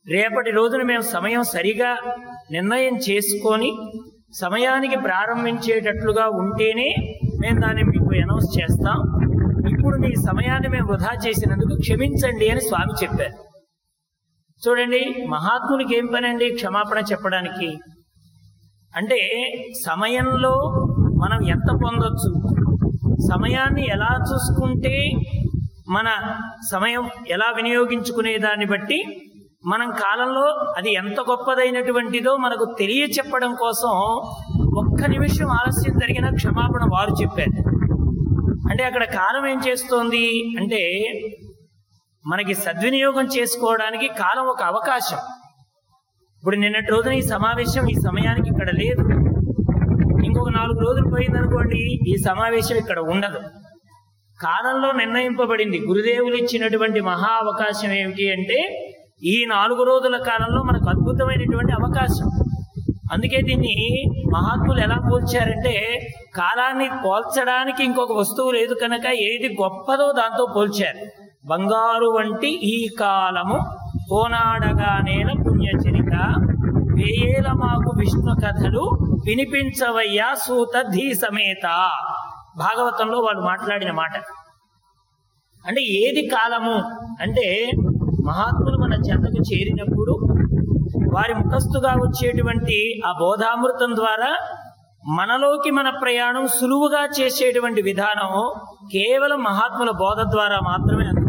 రేపటి రోజున మేము సమయం సరిగా నిర్ణయం చేసుకొని సమయానికి ప్రారంభించేటట్లుగా ఉంటేనే మేము దాన్ని మీకు అనౌన్స్ చేస్తాం ఇప్పుడు మీ సమయాన్ని మేము వృధా చేసినందుకు క్షమించండి అని స్వామి చెప్పారు చూడండి మహాత్మునికి ఏం పని అండి క్షమాపణ చెప్పడానికి అంటే సమయంలో మనం ఎంత పొందొచ్చు సమయాన్ని ఎలా చూసుకుంటే మన సమయం ఎలా వినియోగించుకునే దాన్ని బట్టి మనం కాలంలో అది ఎంత గొప్పదైనటువంటిదో మనకు తెలియచెప్పడం కోసం ఒక్క నిమిషం ఆలస్యం జరిగిన క్షమాపణ వారు చెప్పారు అంటే అక్కడ కాలం ఏం చేస్తోంది అంటే మనకి సద్వినియోగం చేసుకోవడానికి కాలం ఒక అవకాశం ఇప్పుడు నిన్నటి రోజున ఈ సమావేశం ఈ సమయానికి ఇక్కడ లేదు ఇంకొక నాలుగు రోజులు పోయిందనుకోండి ఈ సమావేశం ఇక్కడ ఉండదు కాలంలో నిర్ణయింపబడింది గురుదేవులు ఇచ్చినటువంటి మహా అవకాశం ఏమిటి అంటే ఈ నాలుగు రోజుల కాలంలో మనకు అద్భుతమైనటువంటి అవకాశం అందుకే దీన్ని మహాత్ములు ఎలా పోల్చారంటే కాలాన్ని పోల్చడానికి ఇంకొక వస్తువు లేదు కనుక ఏది గొప్పదో దాంతో పోల్చారు బంగారు వంటి ఈ కాలము కోనాడగానేల పుణ్యచరిత వేయేల మాకు విష్ణు కథలు వినిపించవయ్యా సూత ధీ సమేత భాగవతంలో వాళ్ళు మాట్లాడిన మాట అంటే ఏది కాలము అంటే మహాత్ములు మన చెంతకు చేరినప్పుడు వారి ముఖస్థుగా వచ్చేటువంటి ఆ బోధామృతం ద్వారా మనలోకి మన ప్రయాణం సులువుగా చేసేటువంటి విధానం కేవలం మహాత్ముల బోధ ద్వారా మాత్రమే అందుతుంది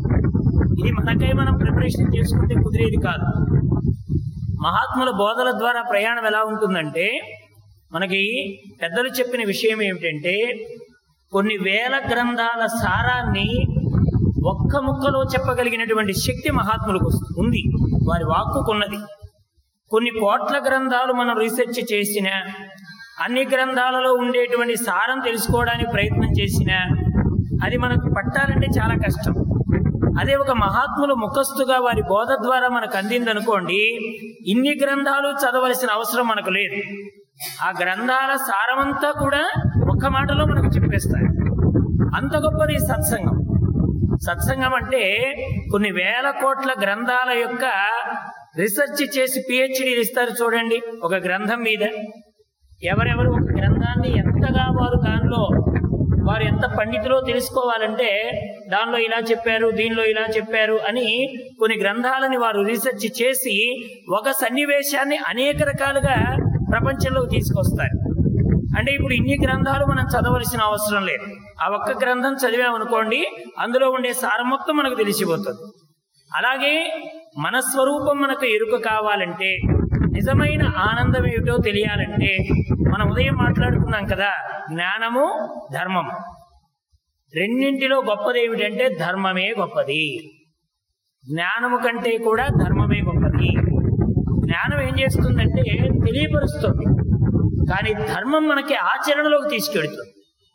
ఇది మనకై మనం ప్రిపరేషన్ చేసుకుంటే కుదిరేది కాదు మహాత్ముల బోధల ద్వారా ప్రయాణం ఎలా ఉంటుందంటే మనకి పెద్దలు చెప్పిన విషయం ఏమిటంటే కొన్ని వేల గ్రంథాల సారాన్ని ఒక్క ముక్కలో చెప్పగలిగినటువంటి శక్తి మహాత్ములకు ఉంది వారి వాక్కుకున్నది కొన్ని కోట్ల గ్రంథాలు మనం రీసెర్చ్ చేసిన అన్ని గ్రంథాలలో ఉండేటువంటి సారం తెలుసుకోవడానికి ప్రయత్నం చేసిన అది మనకు పట్టాలంటే చాలా కష్టం అదే ఒక మహాత్ములు ముఖస్థుగా వారి బోధ ద్వారా మనకు అందిందనుకోండి ఇన్ని గ్రంథాలు చదవలసిన అవసరం మనకు లేదు ఆ గ్రంథాల సారమంతా కూడా ఒక్క మాటలో మనకు చెప్పేస్తారు అంత గొప్పది ఈ సత్సంగం సత్సంగం అంటే కొన్ని వేల కోట్ల గ్రంథాల యొక్క రీసెర్చ్ చేసి పిహెచ్డీలు ఇస్తారు చూడండి ఒక గ్రంథం మీద ఎవరెవరు ఒక గ్రంథాన్ని ఎంతగా వారు దానిలో వారు ఎంత పండితులో తెలుసుకోవాలంటే దానిలో ఇలా చెప్పారు దీనిలో ఇలా చెప్పారు అని కొన్ని గ్రంథాలని వారు రీసెర్చ్ చేసి ఒక సన్నివేశాన్ని అనేక రకాలుగా ప్రపంచంలోకి తీసుకొస్తారు అంటే ఇప్పుడు ఇన్ని గ్రంథాలు మనం చదవలసిన అవసరం లేదు ఆ ఒక్క గ్రంథం చదివామనుకోండి అందులో ఉండే సారం మొత్తం మనకు తెలిసిపోతుంది అలాగే మన స్వరూపం మనకు ఎరుక కావాలంటే నిజమైన ఆనందం ఏమిటో తెలియాలంటే మనం ఉదయం మాట్లాడుకున్నాం కదా జ్ఞానము ధర్మము రెండింటిలో గొప్పది ఏమిటంటే ధర్మమే గొప్పది జ్ఞానము కంటే కూడా ధర్మమే గొప్పది జ్ఞానం ఏం చేస్తుందంటే తెలియపరుస్తుంది కానీ ధర్మం మనకి ఆచరణలోకి తీసుకెడుతుంది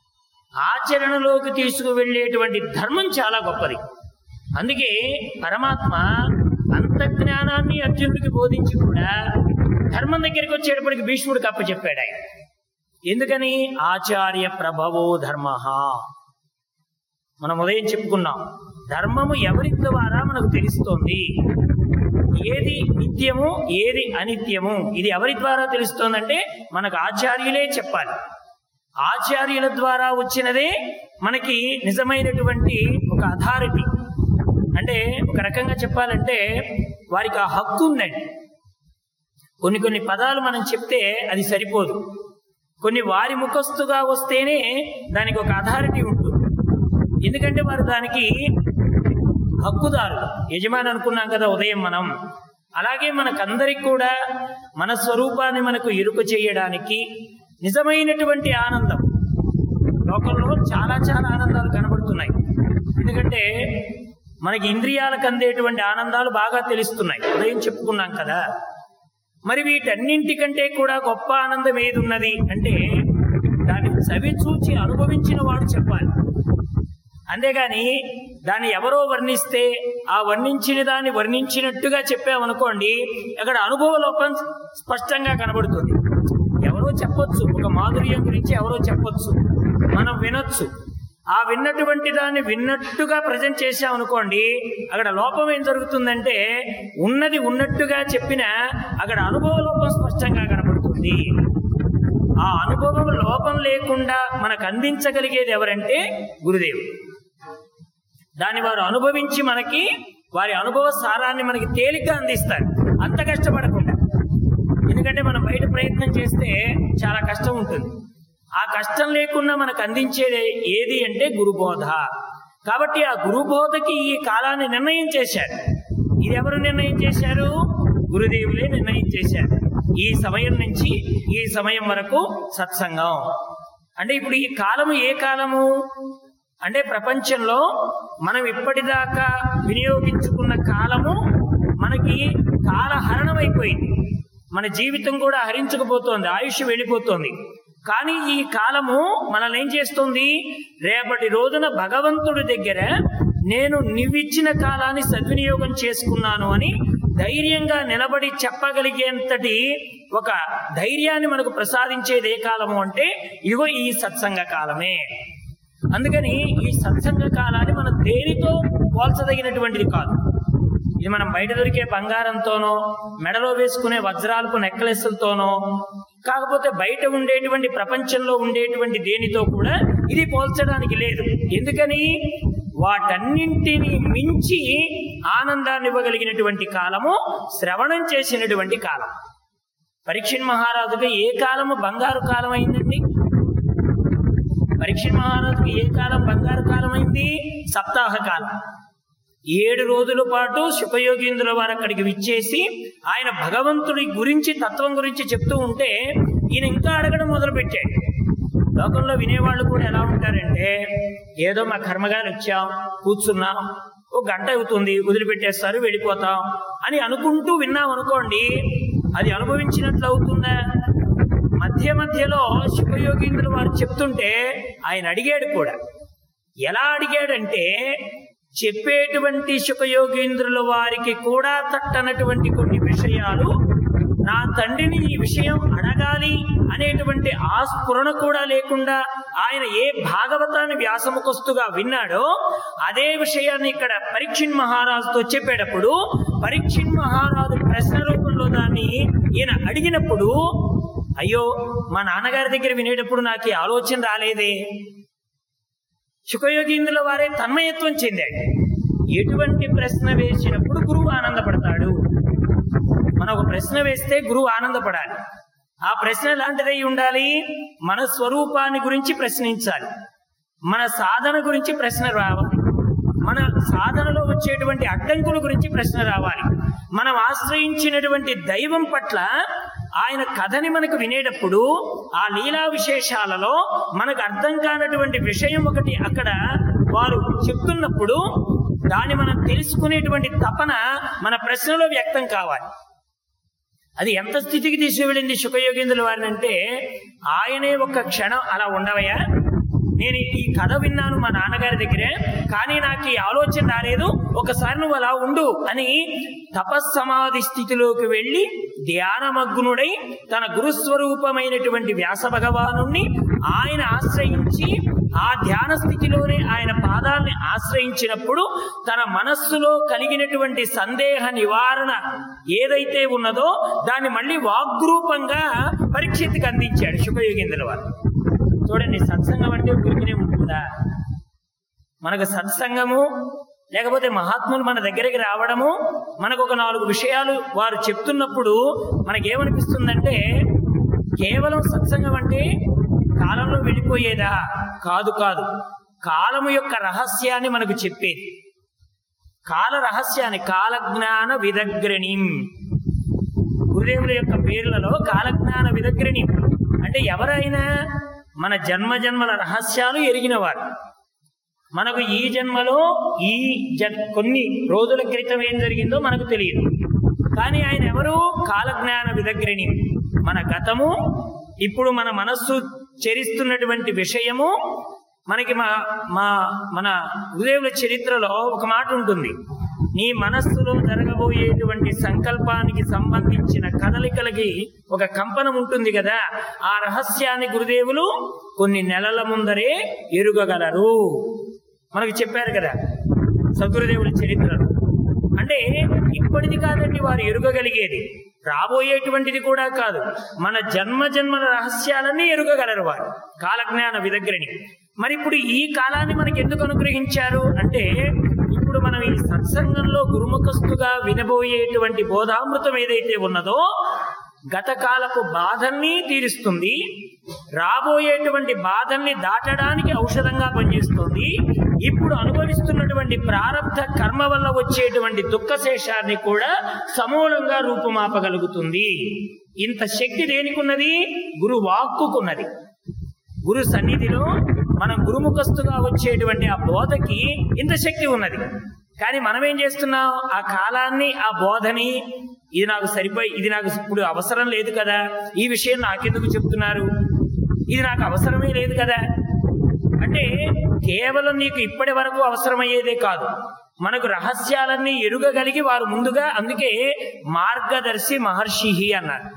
ఆచరణలోకి తీసుకువెళ్ళేటువంటి ధర్మం చాలా గొప్పది అందుకే పరమాత్మ అంత జ్ఞానాన్ని అర్జునుడికి బోధించి కూడా ధర్మం దగ్గరికి వచ్చేటప్పటికి భీష్ముడికి అప్పచెప్పాడు ఆయన ఎందుకని ఆచార్య ప్రభవో ధర్మ మనం ఉదయం చెప్పుకున్నాం ధర్మము ఎవరి ద్వారా మనకు తెలుస్తోంది ఏది నిత్యము ఏది అనిత్యము ఇది ఎవరి ద్వారా తెలుస్తోందంటే మనకు ఆచార్యులే చెప్పాలి ఆచార్యుల ద్వారా వచ్చినదే మనకి నిజమైనటువంటి ఒక అథారిటీ అంటే ఒక రకంగా చెప్పాలంటే వారికి ఆ హక్కు ఉందండి కొన్ని కొన్ని పదాలు మనం చెప్తే అది సరిపోదు కొన్ని వారి ముఖస్తుగా వస్తేనే దానికి ఒక అథారిటీ ఉంటుంది ఎందుకంటే వారు దానికి హక్కుదారులు యజమాని అనుకున్నాం కదా ఉదయం మనం అలాగే మనకందరికి కూడా మన స్వరూపాన్ని మనకు ఎరుక చేయడానికి నిజమైనటువంటి ఆనందం లోకంలో చాలా చాలా ఆనందాలు కనబడుతున్నాయి ఎందుకంటే మనకి ఇంద్రియాలకు అందేటువంటి ఆనందాలు బాగా తెలుస్తున్నాయి ఉదయం చెప్పుకున్నాం కదా మరి వీటన్నింటికంటే కూడా గొప్ప ఆనందం ఏది ఉన్నది అంటే దాన్ని చవి చూచి అనుభవించిన వాడు చెప్పాలి అంతేగాని దాన్ని ఎవరో వర్ణిస్తే ఆ వర్ణించిన దాన్ని వర్ణించినట్టుగా చెప్పామనుకోండి అక్కడ అనుభవ లోపం స్పష్టంగా కనబడుతుంది ఎవరో చెప్పొచ్చు ఒక మాధుర్యం గురించి ఎవరో చెప్పొచ్చు మనం వినొచ్చు ఆ విన్నటువంటి దాన్ని విన్నట్టుగా ప్రజెంట్ చేశామనుకోండి అక్కడ లోపం ఏం జరుగుతుందంటే ఉన్నది ఉన్నట్టుగా చెప్పిన అక్కడ అనుభవ లోపం స్పష్టంగా కనబడుతుంది ఆ అనుభవం లోపం లేకుండా మనకు అందించగలిగేది ఎవరంటే గురుదేవుడు దాన్ని వారు అనుభవించి మనకి వారి అనుభవ సారాన్ని మనకి తేలిగ్గా అందిస్తారు అంత కష్టపడకుండా ఎందుకంటే మనం బయట ప్రయత్నం చేస్తే చాలా కష్టం ఉంటుంది ఆ కష్టం లేకుండా మనకు అందించేది ఏది అంటే గురుబోధ కాబట్టి ఆ గురుబోధకి ఈ కాలాన్ని నిర్ణయం చేశారు ఇది ఎవరు నిర్ణయం చేశారు గురుదేవులే నిర్ణయం చేశారు ఈ సమయం నుంచి ఈ సమయం వరకు సత్సంగం అంటే ఇప్పుడు ఈ కాలము ఏ కాలము అంటే ప్రపంచంలో మనం ఇప్పటిదాకా వినియోగించుకున్న కాలము మనకి కాలహరణం అయిపోయింది మన జీవితం కూడా హరించుకుపోతోంది ఆయుష్ వెళ్ళిపోతోంది కానీ ఈ కాలము మనల్ని ఏం చేస్తుంది రేపటి రోజున భగవంతుడి దగ్గర నేను నువ్విచ్చిన కాలాన్ని సద్వినియోగం చేసుకున్నాను అని ధైర్యంగా నిలబడి చెప్పగలిగేంతటి ఒక ధైర్యాన్ని మనకు ప్రసాదించేది ఏ కాలము అంటే ఇదిగో ఈ సత్సంగ కాలమే అందుకని ఈ సత్సంగ కాలాన్ని మనం దేనితో పోల్చదగినటువంటిది కాదు ఇది మనం బయట దొరికే బంగారంతోనో మెడలో వేసుకునే వజ్రాలకు నెక్లెస్లతోనో కాకపోతే బయట ఉండేటువంటి ప్రపంచంలో ఉండేటువంటి దేనితో కూడా ఇది పోల్చడానికి లేదు ఎందుకని వాటన్నింటిని మించి ఆనందాన్ని ఇవ్వగలిగినటువంటి కాలము శ్రవణం చేసినటువంటి కాలం పరీక్షణ్ మహారాజుకి ఏ కాలము బంగారు కాలం అయిందండి పరీక్ష మహారాజుకి ఏ కాలం బంగారు కాలం అయింది సప్తాహ కాలం ఏడు రోజుల పాటు శుభయోగీంద్రుల వారు అక్కడికి విచ్చేసి ఆయన భగవంతుడి గురించి తత్వం గురించి చెప్తూ ఉంటే ఈయన ఇంకా అడగడం మొదలుపెట్టాడు లోకంలో వినేవాళ్ళు కూడా ఎలా ఉంటారంటే ఏదో మా కర్మగారు వచ్చాం కూర్చున్నాం ఓ గంట అవుతుంది వదిలిపెట్టేస్తారు వెళ్ళిపోతాం అని అనుకుంటూ విన్నాం అనుకోండి అది అనుభవించినట్లు అవుతుందా మధ్య మధ్యలో శుభయోగీంద్రులు వారు చెప్తుంటే ఆయన అడిగాడు కూడా ఎలా అడిగాడంటే చెప్పేటువంటి శుభయోగీంద్రుల వారికి కూడా తట్టనటువంటి కొన్ని విషయాలు నా తండ్రిని ఈ విషయం అడగాలి అనేటువంటి ఆస్ఫురణ కూడా లేకుండా ఆయన ఏ భాగవతాన్ని వ్యాసముఖస్తుగా విన్నాడో అదే విషయాన్ని ఇక్కడ పరీక్షిన్ మహారాజుతో చెప్పేటప్పుడు పరీక్షిన్ మహారాజు ప్రశ్న రూపంలో దాన్ని ఈయన అడిగినప్పుడు అయ్యో మా నాన్నగారి దగ్గర వినేటప్పుడు నాకు ఈ ఆలోచన రాలేదే శుకయోగీంద్రుల వారే తన్మయత్వం చెందాడు ఎటువంటి ప్రశ్న వేసినప్పుడు గురువు ఆనందపడతాడు మనం ఒక ప్రశ్న వేస్తే గురువు ఆనందపడాలి ఆ ప్రశ్న ఎలాంటిదై ఉండాలి మన స్వరూపాన్ని గురించి ప్రశ్నించాలి మన సాధన గురించి ప్రశ్న రావాలి మన సాధనలో వచ్చేటువంటి అడ్డంకుల గురించి ప్రశ్న రావాలి మనం ఆశ్రయించినటువంటి దైవం పట్ల ఆయన కథని మనకు వినేటప్పుడు ఆ లీలా విశేషాలలో మనకు అర్థం కానటువంటి విషయం ఒకటి అక్కడ వారు చెప్తున్నప్పుడు దాన్ని మనం తెలుసుకునేటువంటి తపన మన ప్రశ్నలో వ్యక్తం కావాలి అది ఎంత స్థితికి తీసుకువెళ్ళింది శుకయోగేంద్రుల వారిని అంటే ఆయనే ఒక క్షణం అలా ఉండవయ్యా నేను ఈ కథ విన్నాను మా నాన్నగారి దగ్గరే కానీ నాకు ఈ ఆలోచన రాలేదు ఒకసారి నువ్వు అలా ఉండు అని తపస్సమాధి స్థితిలోకి వెళ్ళి ధ్యానమగ్నుడై తన గురుస్వరూపమైనటువంటి వ్యాస భగవాను ఆయన ఆశ్రయించి ఆ ధ్యాన స్థితిలోనే ఆయన పాదాలని ఆశ్రయించినప్పుడు తన మనస్సులో కలిగినటువంటి సందేహ నివారణ ఏదైతే ఉన్నదో దాన్ని మళ్ళీ వాగ్రూపంగా పరీక్షిత్కి అందించాడు శుభయోగేంద్రుల వారు చూడండి సత్సంగం అంటే ఊరికనే ఉంటుందా మనకు సత్సంగము లేకపోతే మహాత్ములు మన దగ్గరికి రావడము మనకు ఒక నాలుగు విషయాలు వారు చెప్తున్నప్పుడు మనకేమనిపిస్తుందంటే కేవలం సత్సంగం అంటే కాలంలో వెళ్ళిపోయేదా కాదు కాదు కాలము యొక్క రహస్యాన్ని మనకు చెప్పేది కాల రహస్యాన్ని కాలజ్ఞాన విదగ్రణి గురుదేవుల యొక్క పేర్లలో కాలజ్ఞాన విదగ్రణి అంటే ఎవరైనా మన జన్మ జన్మల రహస్యాలు ఎరిగినవారు మనకు ఈ జన్మలో ఈ జన్ కొన్ని రోజుల క్రితం ఏం జరిగిందో మనకు తెలియదు కానీ ఆయన ఎవరు కాలజ్ఞాన విదగ్రణి మన గతము ఇప్పుడు మన మనస్సు చరిస్తున్నటువంటి విషయము మనకి మా మా మన గురుదేవుల చరిత్రలో ఒక మాట ఉంటుంది నీ మనస్సులో జరగబోయేటువంటి సంకల్పానికి సంబంధించిన కదలికలకి ఒక కంపనం ఉంటుంది కదా ఆ రహస్యాన్ని గురుదేవులు కొన్ని నెలల ముందరే ఎరుగగలరు మనకు చెప్పారు కదా సద్గురుదేవుల చరిత్రలో అంటే ఇప్పటిది కాదండి వారు ఎరుగగలిగేది రాబోయేటువంటిది కూడా కాదు మన జన్మ జన్మల రహస్యాలన్నీ ఎరుగగలరు వారు కాలజ్ఞాన విదగ్రని మరి ఇప్పుడు ఈ కాలాన్ని మనకి ఎందుకు అనుగ్రహించారు అంటే ఇప్పుడు మనం ఈ సత్సంగంలో గురుముఖస్తుగా వినబోయేటువంటి బోధామృతం ఏదైతే ఉన్నదో గతకాలపు బాధల్ని తీరుస్తుంది రాబోయేటువంటి బాధల్ని దాటడానికి ఔషధంగా పనిచేస్తుంది ఇప్పుడు అనుభవిస్తున్నటువంటి ప్రారంధ కర్మ వల్ల వచ్చేటువంటి దుఃఖశేషాన్ని కూడా సమూలంగా రూపుమాపగలుగుతుంది ఇంత శక్తి దేనికున్నది గురు వాక్కుకున్నది గురు సన్నిధిలో మనం గురుముఖస్తుగా వచ్చేటువంటి ఆ బోధకి ఇంత శక్తి ఉన్నది కానీ మనం ఏం చేస్తున్నాం ఆ కాలాన్ని ఆ బోధని ఇది నాకు సరిపోయి ఇది నాకు ఇప్పుడు అవసరం లేదు కదా ఈ విషయం నాకెందుకు చెప్తున్నారు ఇది నాకు అవసరమే లేదు కదా అంటే కేవలం నీకు ఇప్పటి వరకు అవసరమయ్యేదే కాదు మనకు రహస్యాలన్నీ ఎరుగగలిగి వారు ముందుగా అందుకే మార్గదర్శి మహర్షి అన్నారు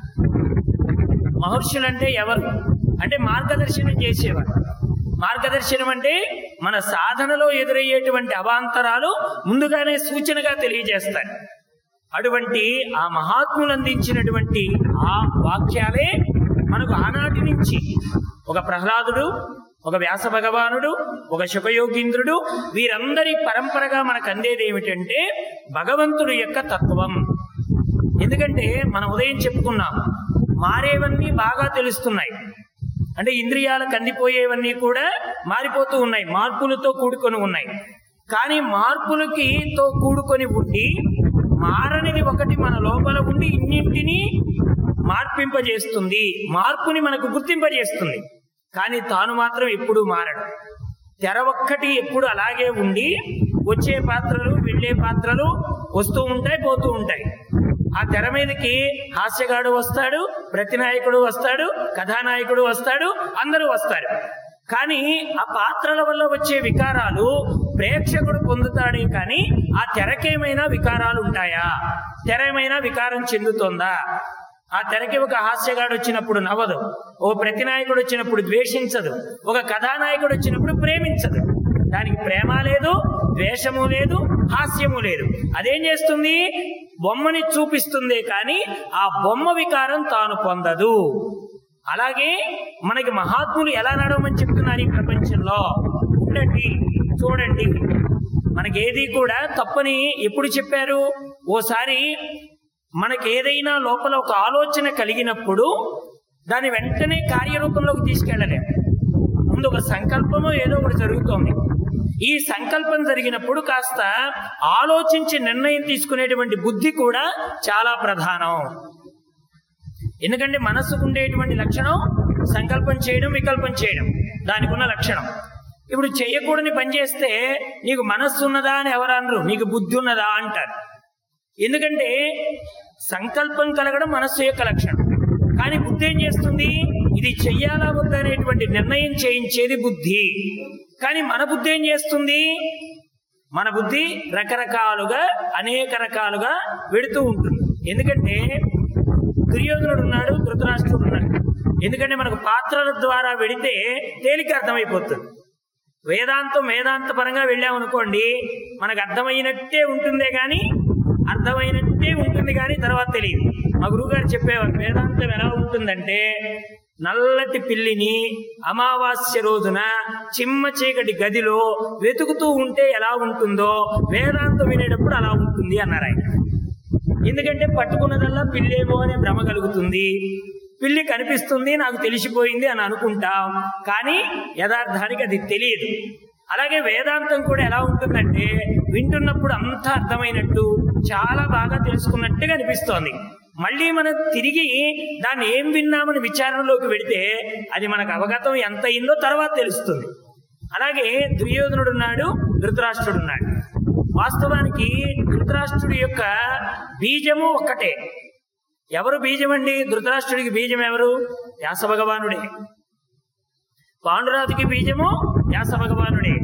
మహర్షులంటే ఎవరు అంటే మార్గదర్శనం చేసేవారు మార్గదర్శనం అంటే మన సాధనలో ఎదురయ్యేటువంటి అవాంతరాలు ముందుగానే సూచనగా తెలియజేస్తాయి అటువంటి ఆ మహాత్ములు అందించినటువంటి ఆ వాక్యాలే మనకు ఆనాటి నుంచి ఒక ప్రహ్లాదుడు ఒక వ్యాస భగవానుడు ఒక శుకయోగీంద్రుడు వీరందరి పరంపరగా మనకు అందేది ఏమిటంటే భగవంతుడు యొక్క తత్వం ఎందుకంటే మనం ఉదయం చెప్పుకున్నాం మారేవన్నీ బాగా తెలుస్తున్నాయి అంటే ఇంద్రియాలకు అందిపోయేవన్నీ కూడా మారిపోతూ ఉన్నాయి మార్పులతో కూడుకొని ఉన్నాయి కానీ మార్పులకి తో కూడుకొని ఉండి మారనిది ఒకటి మన లోపల ఉండి ఇన్నింటినీ మార్పింపజేస్తుంది మార్పుని మనకు గుర్తింపజేస్తుంది కానీ తాను మాత్రం ఎప్పుడూ మారడు తెర ఒక్కటి ఎప్పుడు అలాగే ఉండి వచ్చే పాత్రలు వెళ్ళే పాత్రలు వస్తూ ఉంటాయి పోతూ ఉంటాయి ఆ తెర మీదకి హాస్యగాడు వస్తాడు ప్రతినాయకుడు వస్తాడు కథానాయకుడు వస్తాడు అందరూ వస్తారు కానీ ఆ పాత్రల వల్ల వచ్చే వికారాలు ప్రేక్షకుడు పొందుతాడే కానీ ఆ తెరకేమైనా వికారాలు ఉంటాయా తెర ఏమైనా వికారం చెందుతోందా ఆ తెరకి ఒక హాస్యగాడు వచ్చినప్పుడు నవ్వదు ఓ ప్రతినాయకుడు వచ్చినప్పుడు ద్వేషించదు ఒక కథానాయకుడు వచ్చినప్పుడు ప్రేమించదు దానికి ప్రేమ లేదు ద్వేషము లేదు హాస్యము లేదు అదేం చేస్తుంది బొమ్మని చూపిస్తుందే కానీ ఆ బొమ్మ వికారం తాను పొందదు అలాగే మనకి మహాత్ములు ఎలా నడవమని చెప్తున్నారు ఈ ప్రపంచంలో ఉండండి చూడండి మనకి ఏది కూడా తప్పని ఎప్పుడు చెప్పారు ఓసారి మనకి ఏదైనా లోపల ఒక ఆలోచన కలిగినప్పుడు దాన్ని వెంటనే కార్యరూపంలోకి తీసుకెళ్ళలేము ముందు ఒక సంకల్పమో ఏదో ఒకటి జరుగుతోంది ఈ సంకల్పం జరిగినప్పుడు కాస్త ఆలోచించి నిర్ణయం తీసుకునేటువంటి బుద్ధి కూడా చాలా ప్రధానం ఎందుకంటే మనస్సుకు ఉండేటువంటి లక్షణం సంకల్పం చేయడం వికల్పం చేయడం దానికి ఉన్న లక్షణం ఇప్పుడు చేయకూడని పని చేస్తే నీకు మనస్సు ఉన్నదా అని ఎవరు అనరు నీకు బుద్ధి ఉన్నదా అంటారు ఎందుకంటే సంకల్పం కలగడం మనస్సు యొక్క లక్షణం కానీ బుద్ధి ఏం చేస్తుంది ఇది చెయ్యాలా వద్దా అనేటువంటి నిర్ణయం చేయించేది బుద్ధి కానీ మన బుద్ధి ఏం చేస్తుంది మన బుద్ధి రకరకాలుగా అనేక రకాలుగా వెడుతూ ఉంటుంది ఎందుకంటే దుర్యోధనుడు ఉన్నాడు ధృతరాష్ట్రుడు ఉన్నాడు ఎందుకంటే మనకు పాత్రల ద్వారా వెడితే తేలిక అర్థమైపోతుంది వేదాంతం వేదాంత పరంగా వెళ్ళామనుకోండి మనకు అర్థమైనట్టే ఉంటుందే కానీ అర్థమైనట్టే ఉంటుంది కానీ తర్వాత తెలియదు మా గురువుగారు చెప్పేవారు వేదాంతం ఎలా ఉంటుందంటే నల్లటి పిల్లిని అమావాస్య రోజున చిమ్మ చీకటి గదిలో వెతుకుతూ ఉంటే ఎలా ఉంటుందో వేదాంతం వినేటప్పుడు అలా ఉంటుంది అన్నారు ఆయన ఎందుకంటే పట్టుకున్నదల్లా పిల్లేమో అనే భ్రమ కలుగుతుంది పిల్లి కనిపిస్తుంది నాకు తెలిసిపోయింది అని అనుకుంటాం కానీ యథార్థానికి అది తెలియదు అలాగే వేదాంతం కూడా ఎలా ఉంటుందంటే వింటున్నప్పుడు అంతా అర్థమైనట్టు చాలా బాగా తెలుసుకున్నట్టుగా అనిపిస్తోంది మళ్ళీ మనం తిరిగి దాన్ని ఏం విన్నామని విచారణలోకి వెడితే అది మనకు అవగతం ఎంత అయిందో తర్వాత తెలుస్తుంది అలాగే దుర్యోధనుడు ఉన్నాడు ధృతరాష్ట్రుడు ఉన్నాడు వాస్తవానికి ధృతరాష్ట్రుడి యొక్క బీజము ఒక్కటే ఎవరు బీజం అండి ధృతరాష్ట్రుడికి బీజం ఎవరు వ్యాస భగవానుడే పాండురాజుకి బీజము వ్యాస భగవానుడే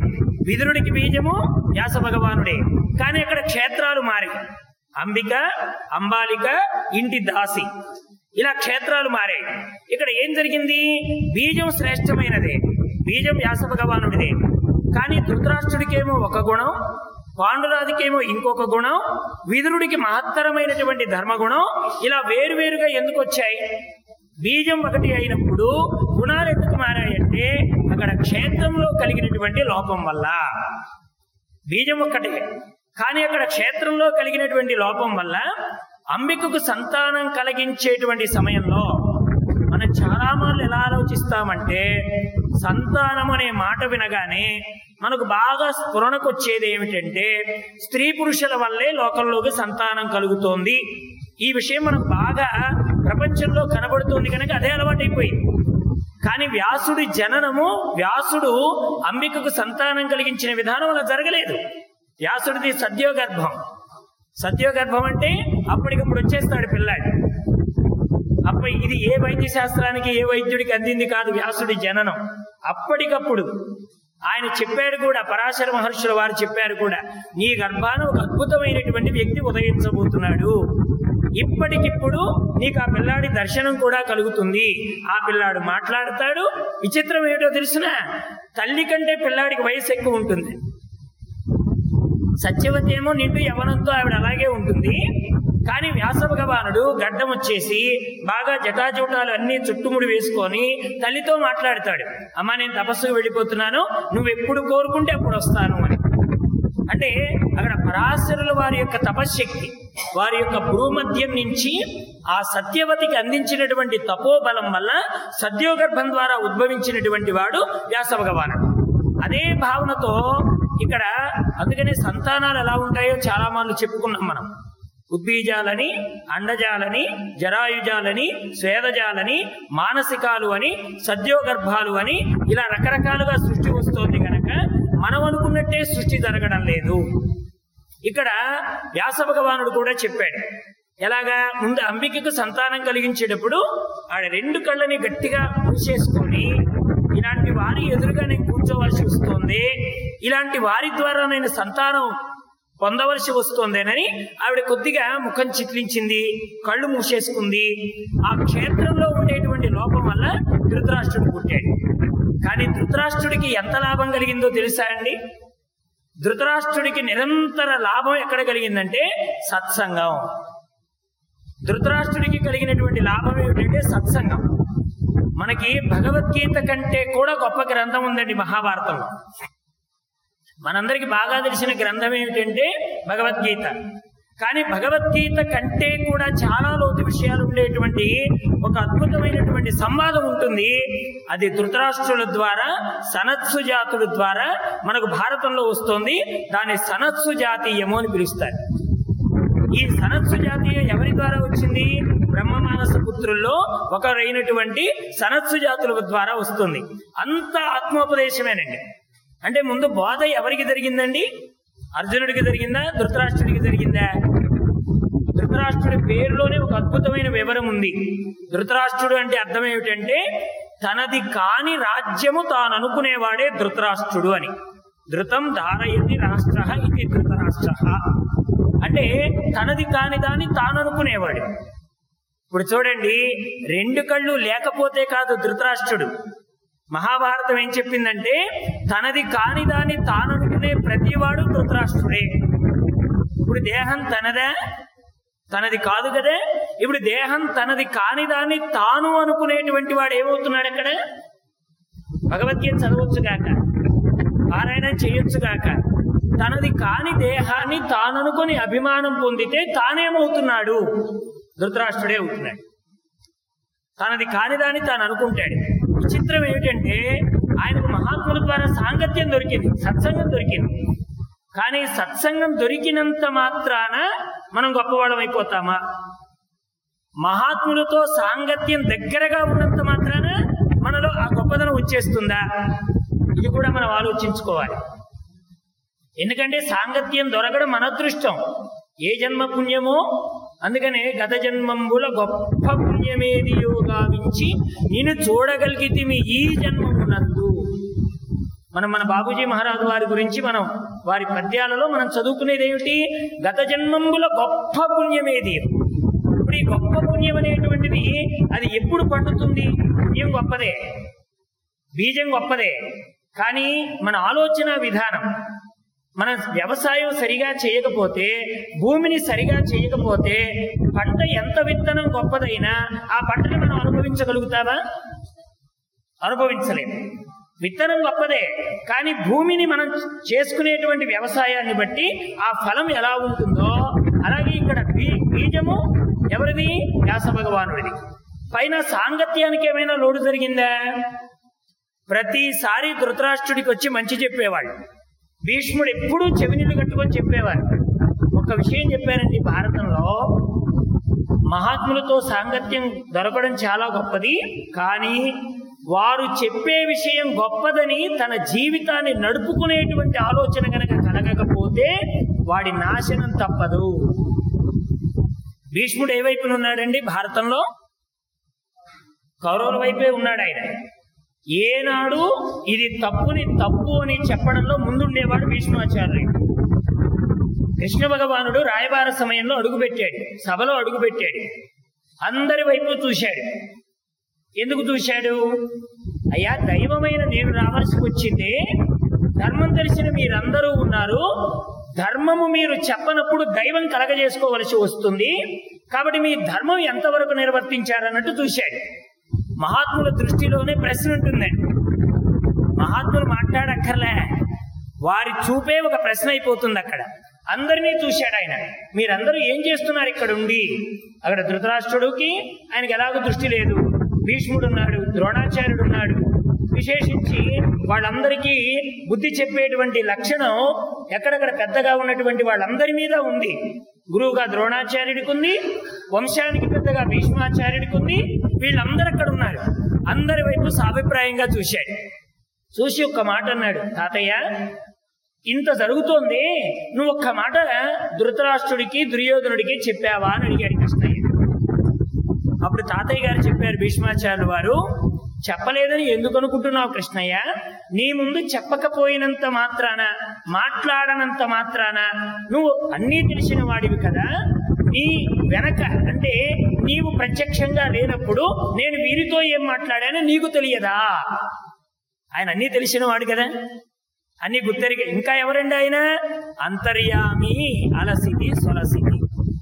విదురుడికి బీజము వ్యాస భగవానుడే కానీ అక్కడ క్షేత్రాలు మారాయి అంబిక అంబాలిక ఇంటి దాసి ఇలా క్షేత్రాలు మారాయి ఇక్కడ ఏం జరిగింది బీజం శ్రేష్టమైనదే బీజం వ్యాస భగవానుడిదే కానీ ధృతరాష్ట్రుడికేమో ఒక గుణం పాండురాదికేమో ఇంకొక గుణం విదురుడికి మహత్తరమైనటువంటి ధర్మగుణం ఇలా వేరువేరుగా ఎందుకు వచ్చాయి బీజం ఒకటి అయినప్పుడు గుణాలు ఎందుకు మారాయంటే అక్కడ క్షేత్రంలో కలిగినటువంటి లోపం వల్ల బీజం ఒక్కటే కానీ అక్కడ క్షేత్రంలో కలిగినటువంటి లోపం వల్ల అంబికకు సంతానం కలిగించేటువంటి సమయంలో మనం చాలా మార్లు ఎలా ఆలోచిస్తామంటే సంతానం అనే మాట వినగానే మనకు బాగా స్ఫురణకు వచ్చేది ఏమిటంటే స్త్రీ పురుషుల వల్లే లోకంలోకి సంతానం కలుగుతోంది ఈ విషయం మనకు బాగా ప్రపంచంలో కనబడుతుంది కనుక అదే అలవాటైపోయింది కానీ వ్యాసుడి జననము వ్యాసుడు అంబికకు సంతానం కలిగించిన విధానం అలా జరగలేదు వ్యాసుడిది సద్యోగర్భం సద్యోగర్భం అంటే అప్పటికప్పుడు వచ్చేస్తాడు పిల్లాడు అప్పుడు ఇది ఏ వైద్య శాస్త్రానికి ఏ వైద్యుడికి అందింది కాదు వ్యాసుడి జననం అప్పటికప్పుడు ఆయన చెప్పాడు కూడా పరాశర మహర్షుల వారు చెప్పారు కూడా నీ గర్భాన ఒక అద్భుతమైనటువంటి వ్యక్తి ఉదయించబోతున్నాడు ఇప్పటికిప్పుడు నీకు ఆ పిల్లాడి దర్శనం కూడా కలుగుతుంది ఆ పిల్లాడు మాట్లాడతాడు విచిత్రం ఏమిటో తెలిసిన తల్లి కంటే పిల్లాడికి వయసు ఎక్కువ ఉంటుంది సత్యవతి ఏమో నిండు యవనంతో ఆవిడ అలాగే ఉంటుంది కానీ వ్యాస భగవానుడు గడ్డం వచ్చేసి బాగా జటాజూటాలు అన్ని చుట్టుముడి వేసుకొని తల్లితో మాట్లాడతాడు అమ్మా నేను తపస్సుకు వెళ్ళిపోతున్నాను నువ్వు ఎప్పుడు కోరుకుంటే అప్పుడు వస్తాను అని అంటే అక్కడ పరాశరుల వారి యొక్క తపశ్శక్తి వారి యొక్క భూమధ్యం నుంచి ఆ సత్యవతికి అందించినటువంటి తపోబలం వల్ల సద్యోగర్భం ద్వారా ఉద్భవించినటువంటి వాడు వ్యాస భగవానుడు అదే భావనతో ఇక్కడ అందుకనే సంతానాలు ఎలా ఉంటాయో చాలా మార్లు చెప్పుకున్నాం మనం ఉద్బీజాలని అండజాలని జరాయుజాలని స్వేదజాలని మానసికాలు అని సద్యోగర్భాలు అని ఇలా రకరకాలుగా సృష్టి వస్తోంది కనుక మనం అనుకున్నట్టే సృష్టి జరగడం లేదు ఇక్కడ వ్యాస భగవానుడు కూడా చెప్పాడు ఎలాగా ముందు అంబికకు సంతానం కలిగించేటప్పుడు ఆడ రెండు కళ్ళని గట్టిగా మూసేసుకొని ఇలాంటి వారి ఎదురుగా నేను కూర్చోవలసి వస్తుంది ఇలాంటి వారి ద్వారా నేను సంతానం పొందవలసి వస్తోందేనని ఆవిడ కొద్దిగా ముఖం చిట్లించింది కళ్ళు మూసేసుకుంది ఆ క్షేత్రంలో ఉండేటువంటి లోపం వల్ల ధృతరాష్ట్రుడు పుట్టాడు కానీ ధృతరాష్ట్రుడికి ఎంత లాభం కలిగిందో తెలుసా అండి ధృతరాష్ట్రుడికి నిరంతర లాభం ఎక్కడ కలిగిందంటే సత్సంగం ధృతరాష్ట్రుడికి కలిగినటువంటి లాభం ఏమిటంటే సత్సంగం మనకి భగవద్గీత కంటే కూడా గొప్ప గ్రంథం ఉందండి మహాభారతంలో మనందరికి బాగా తెలిసిన గ్రంథం ఏమిటంటే భగవద్గీత కానీ భగవద్గీత కంటే కూడా చాలా లోతు విషయాలు ఉండేటువంటి ఒక అద్భుతమైనటువంటి సంవాదం ఉంటుంది అది ధృతరాష్ట్రుల ద్వారా సనత్సు జాతుల ద్వారా మనకు భారతంలో వస్తుంది దాన్ని సనత్సు జాతీయము అని పిలుస్తారు ఈ సనత్సు జాతీయం ఎవరి ద్వారా వచ్చింది బ్రహ్మమానస పుత్రుల్లో ఒకరైనటువంటి సనత్సు జాతుల ద్వారా వస్తుంది అంత ఆత్మోపదేశమేనండి అంటే ముందు బోధ ఎవరికి జరిగిందండి అర్జునుడికి జరిగిందా ధృతరాష్ట్రుడికి జరిగిందా ధృతరాష్ట్రుడి పేరులోనే ఒక అద్భుతమైన వివరం ఉంది ధృతరాష్ట్రుడు అంటే అర్థం ఏమిటంటే తనది కాని రాజ్యము తాను అనుకునేవాడే ధృతరాష్ట్రుడు అని ధృతం ధారయతి రాష్ట్ర ఇది ధృతరాష్ట్ర అంటే తనది కాని దాన్ని తాను అనుకునేవాడు ఇప్పుడు చూడండి రెండు కళ్ళు లేకపోతే కాదు ధృతరాష్ట్రుడు మహాభారతం ఏం చెప్పిందంటే తనది కాని దాన్ని తాను అనుకునే ప్రతివాడు ధృతరాష్ట్రుడే ఇప్పుడు దేహం తనదా తనది కాదు కదా ఇప్పుడు దేహం తనది కాని దాన్ని తాను అనుకునేటువంటి వాడు ఏమవుతున్నాడు అక్కడ భగవద్గీత చదవచ్చు గాక పారాయణం చేయొచ్చు గాక తనది కాని దేహాన్ని తాను అనుకుని అభిమానం పొందితే తానేమవుతున్నాడు ధృతరాష్ట్రుడే అవుతున్నాడు తనది కాని దాన్ని తాను అనుకుంటాడు విచిత్రం ఏమిటంటే ఆయనకు మహాత్ముల ద్వారా సాంగత్యం దొరికింది సత్సంగం దొరికింది కానీ సత్సంగం దొరికినంత మాత్రాన మనం గొప్పవాళ్ళం అయిపోతామా మహాత్ములతో సాంగత్యం దగ్గరగా ఉన్నంత మాత్రాన మనలో ఆ గొప్పదనం వచ్చేస్తుందా ఇది కూడా మనం ఆలోచించుకోవాలి ఎందుకంటే సాంగత్యం దొరకడం మన అదృష్టం ఏ జన్మ పుణ్యమో అందుకనే గత జన్మంబుల గొప్ప పుణ్యమేది యోగావించి నేను చూడగలిగితే మీ ఈ జన్మమునందు మనం మన బాబూజీ మహారాజు వారి గురించి మనం వారి పద్యాలలో మనం చదువుకునేది ఏమిటి గత జన్మంబుల గొప్ప పుణ్యమేది ఇప్పుడు ఈ గొప్ప పుణ్యం అనేటువంటిది అది ఎప్పుడు పండుతుంది పుణ్యం గొప్పదే బీజం గొప్పదే కానీ మన ఆలోచన విధానం మన వ్యవసాయం సరిగా చేయకపోతే భూమిని సరిగా చేయకపోతే పంట ఎంత విత్తనం గొప్పదైనా ఆ పంటని మనం అనుభవించగలుగుతావా అనుభవించలేము విత్తనం గొప్పదే కానీ భూమిని మనం చేసుకునేటువంటి వ్యవసాయాన్ని బట్టి ఆ ఫలం ఎలా ఉంటుందో అలాగే ఇక్కడ బీ- బీజము ఎవరిది వ్యాస భగవానుడిది పైన సాంగత్యానికి ఏమైనా లోటు జరిగిందా ప్రతిసారి ధృతరాష్ట్రుడికి వచ్చి మంచి చెప్పేవాళ్ళు భీష్ముడు ఎప్పుడూ చెవినీళ్ళు కట్టుకొని చెప్పేవారు ఒక విషయం చెప్పారండి భారతంలో మహాత్ములతో సాంగత్యం దొరకడం చాలా గొప్పది కానీ వారు చెప్పే విషయం గొప్పదని తన జీవితాన్ని నడుపుకునేటువంటి ఆలోచన గనక కలగకపోతే వాడి నాశనం తప్పదు భీష్ముడు ఏ వైపున ఉన్నాడండి భారతంలో కౌరవుల వైపే ఉన్నాడు ఆయన ఏనాడు ఇది తప్పుని తప్పు అని చెప్పడంలో ముందుండేవాడు భీష్మాచార్యుడు కృష్ణ భగవానుడు రాయబార సమయంలో అడుగుపెట్టాడు సభలో అడుగుపెట్టాడు అందరి వైపు చూశాడు ఎందుకు చూశాడు అయ్యా దైవమైన నేను రావాల్సి వచ్చింది ధర్మం తెలిసిన మీరందరూ ఉన్నారు ధర్మము మీరు చెప్పనప్పుడు దైవం కలగజేసుకోవలసి వస్తుంది కాబట్టి మీ ధర్మం ఎంతవరకు నిర్వర్తించారన్నట్టు చూశాడు మహాత్ముల దృష్టిలోనే ప్రశ్న ఉంటుందండి మహాత్ములు మాట్లాడక్కర్లే వారి చూపే ఒక ప్రశ్న అయిపోతుంది అక్కడ అందరినీ చూశాడు ఆయన మీరందరూ ఏం చేస్తున్నారు ఇక్కడ ఉండి అక్కడ ధృతరాష్ట్రుడికి ఆయనకి ఎలాగో దృష్టి లేదు భీష్ముడు ఉన్నాడు ద్రోణాచార్యుడు ఉన్నాడు విశేషించి వాళ్ళందరికీ బుద్ధి చెప్పేటువంటి లక్షణం ఎక్కడెక్కడ పెద్దగా ఉన్నటువంటి వాళ్ళందరి మీద ఉంది గురువుగా ద్రోణాచార్యుడికి ఉంది వంశానికి పెద్దగా భీష్మాచార్యుడికి ఉంది వీళ్ళందరూ అక్కడ ఉన్నారు అందరి వైపు సాభిప్రాయంగా చూశాడు చూసి ఒక్క మాట అన్నాడు తాతయ్య ఇంత జరుగుతోంది నువ్వు ఒక్క మాట ధృతరాష్ట్రుడికి దుర్యోధనుడికి చెప్పావా అని అడిగాడు కృష్ణయ్య అప్పుడు తాతయ్య గారు చెప్పారు భీష్మాచార్యులు వారు చెప్పలేదని ఎందుకు అనుకుంటున్నావు కృష్ణయ్య నీ ముందు చెప్పకపోయినంత మాత్రాన మాట్లాడనంత మాత్రాన నువ్వు అన్నీ తెలిసిన వాడివి కదా నీ వెనక అంటే నీవు ప్రత్యక్షంగా లేనప్పుడు నేను వీరితో ఏం మాట్లాడానో నీకు తెలియదా ఆయన అన్నీ తెలిసిన వాడు కదా అన్ని గుర్తెరిగి ఇంకా ఎవరండి ఆయన అంతర్యామి అలసిది సొలసిది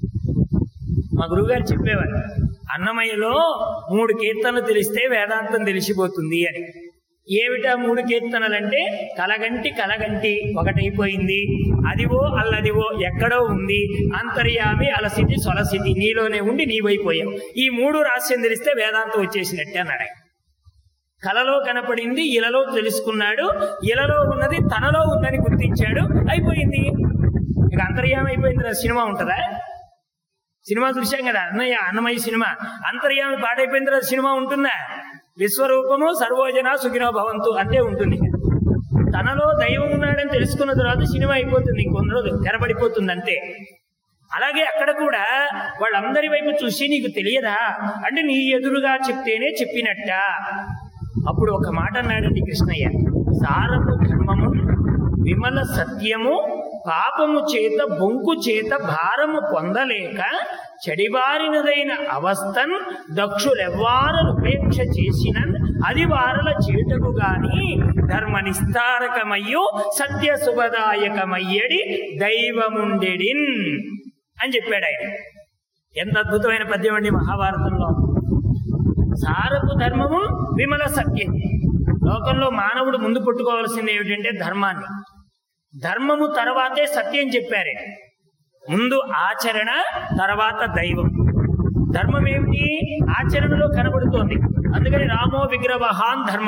మా గురువుగారు చెప్పేవారు అన్నమయ్యలో మూడు కీర్తనలు తెలిస్తే వేదాంతం తెలిసిపోతుంది అని ఏమిటా మూడు కీర్తనలు అంటే కలగంటి కలగంటి ఒకటైపోయింది అదివో అల్లదివో ఎక్కడో ఉంది అంతర్యామి అలసిది సొలసిది నీలోనే ఉండి నీవైపోయావు ఈ మూడు రహస్యం తెలిస్తే వేదాంతం వచ్చేసినట్టే అన్నాడు ఆయన. కలలో కనపడింది ఇలలో తెలుసుకున్నాడు ఇలలో ఉన్నది తనలో ఉందని గుర్తించాడు అయిపోయింది ఇక అంతర్యామి అయిపోయింది కదా సినిమా ఉంటుందా సినిమా చూశాం కదా అన్నయ్య అన్నమయ్య సినిమా అంతర్యామి పాడైపోయిన తర్వాత సినిమా ఉంటుందా విశ్వరూపము సర్వోజన సుఖినో భవంతు అంతే ఉంటుంది తనలో దైవం ఉన్నాడని తెలుసుకున్న తర్వాత సినిమా అయిపోతుంది ఇంకొందరు తెరబడిపోతుంది అంతే అలాగే అక్కడ కూడా వాళ్ళందరి వైపు చూసి నీకు తెలియదా అంటే నీ ఎదురుగా చెప్తేనే చెప్పినట్ట అప్పుడు ఒక మాట అన్నాడండి కృష్ణయ్య సారము ధర్మము విమల సత్యము పాపము చేత బొంకు చేత భారము పొందలేక చెడిబారినదైన అవస్థన్ దక్షులెవ్వారలు ఉపేక్ష చేసిన అది వారల చేటకు గాని ధర్మ నిస్తారకమయ్యు సత్య శుభదాయకమయ్యడి దైవముండెడిన్ అని చెప్పాడు ఆయన ఎంత అద్భుతమైన పద్యం అండి మహాభారతంలో సారపు ధర్మము విమల సత్యం లోకంలో మానవుడు ముందు పుట్టుకోవాల్సింది ఏమిటంటే ధర్మాన్ని ధర్మము తర్వాతే సత్యం చెప్పారే ముందు ఆచరణ తర్వాత దైవం ధర్మం ఏమిటి ఆచరణలో కనబడుతోంది అందుకని రామో విగ్రహవాన్ ధర్మ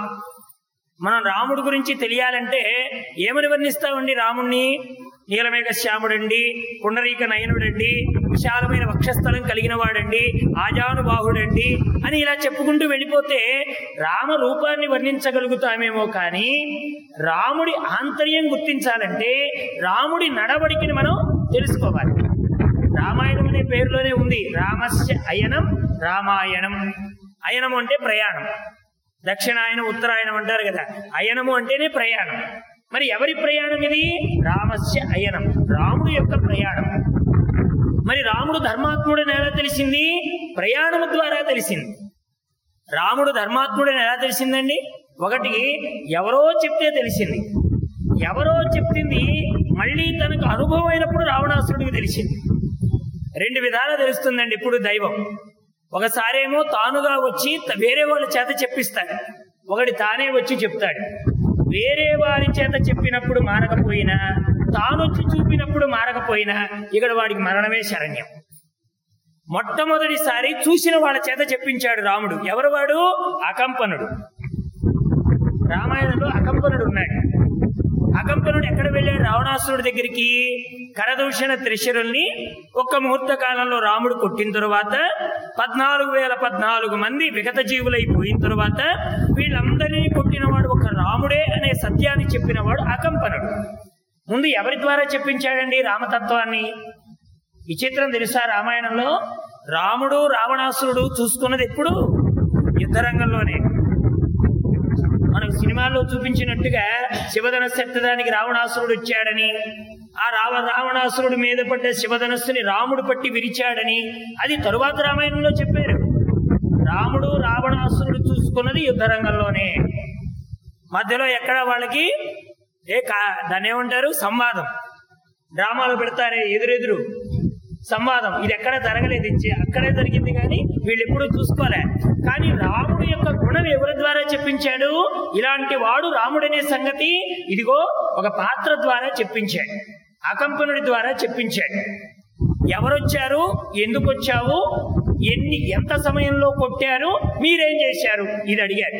మనం రాముడి గురించి తెలియాలంటే ఏమని వర్ణిస్తామండి రాముణ్ణి నీలమేఘ శ్యాముడండి పుండరీక నయనుడండి విశాలమైన వక్షస్థలం కలిగిన వాడండి ఆజానుబాహుడండి అని ఇలా చెప్పుకుంటూ వెళ్ళిపోతే రామ రూపాన్ని వర్ణించగలుగుతామేమో కానీ రాముడి ఆంతర్యం గుర్తించాలంటే రాముడి నడవడికిని మనం తెలుసుకోవాలి రామాయణం అనే పేరులోనే ఉంది రామస్య అయనం రామాయణం అయనం అంటే ప్రయాణం దక్షిణాయనం ఉత్తరాయణం అంటారు కదా అయనము అంటేనే ప్రయాణం మరి ఎవరి ప్రయాణం ఇది రామస్య అయనం రాముడు యొక్క ప్రయాణం మరి రాముడు ధర్మాత్ముడని ఎలా తెలిసింది ప్రయాణము ద్వారా తెలిసింది రాముడు ధర్మాత్ముడని ఎలా తెలిసిందండి ఒకటి ఎవరో చెప్తే తెలిసింది ఎవరో చెప్పింది మళ్ళీ తనకు అనుభవం అయినప్పుడు రావణాసురుడికి తెలిసింది రెండు విధాలా తెలుస్తుందండి ఇప్పుడు దైవం ఒకసారేమో తానుగా వచ్చి త- వేరే వాళ్ళ చేత చెప్పిస్తాడు ఒకటి తానే వచ్చి చెప్తాడు వేరే వారి చేత చెప్పినప్పుడు మారకపోయినా తానొచ్చి చూపినప్పుడు మారకపోయినా ఇక్కడ వాడికి మరణమే శరణ్యం మొట్టమొదటిసారి చూసిన వాళ్ళ చేత చెప్పించాడు రాముడు ఎవరు వాడు అకంపనుడు రామాయణంలో అకంపనుడు ఉన్నాడు అకంపనుడు ఎక్కడ వెళ్ళాడు రావణాసురుడి దగ్గరికి కరదూషణ త్రిశరుల్ని ఒక్క ముహూర్త కాలంలో రాముడు కొట్టిన తరువాత పద్నాలుగు వేల పద్నాలుగు మంది విగత జీవులైపోయిన తరువాత వీళ్ళందరినీ కొట్టినవాడు ఒక రాముడే అనే సత్యాన్ని చెప్పినవాడు అకంపనుడు ముందు ఎవరి ద్వారా చెప్పించాడండి రామతత్వాన్ని విచిత్రం తెలుసా రామాయణంలో రాముడు రావణాసురుడు చూసుకున్నది ఎప్పుడు యుద్ధరంగంలోనే మనకు సినిమాల్లో చూపించినట్టుగా శివధనస్సు ఎత్తడానికి రావణాసురుడు వచ్చాడని ఆ రావ రావణాసురుడి మీద పడ్డ శివధనస్సుని రాముడు పట్టి విరిచాడని అది తరువాత రామాయణంలో చెప్పారు రాముడు రావణాసురుడు చూసుకున్నది యుద్ధరంగంలోనే మధ్యలో ఎక్కడ వాళ్ళకి ఏ కా దాన్ని ఏమంటారు సంవాదం డ్రామాలు పెడతారే ఎదురెదురు సంవాదం ఇది ఎక్కడ జరగలేదు ఇది అక్కడే జరిగింది కానీ వీళ్ళు ఎప్పుడూ చూసుకోలే కానీ రాముడు యొక్క గుణం ఎవరి ద్వారా చెప్పించాడు ఇలాంటి వాడు రాముడనే సంగతి ఇదిగో ఒక పాత్ర ద్వారా చెప్పించాడు అకంపనుడి ద్వారా చెప్పించాడు ఎవరొచ్చారు ఎందుకు వచ్చావు ఎన్ని ఎంత సమయంలో కొట్టారు మీరేం చేశారు ఇది అడిగాడు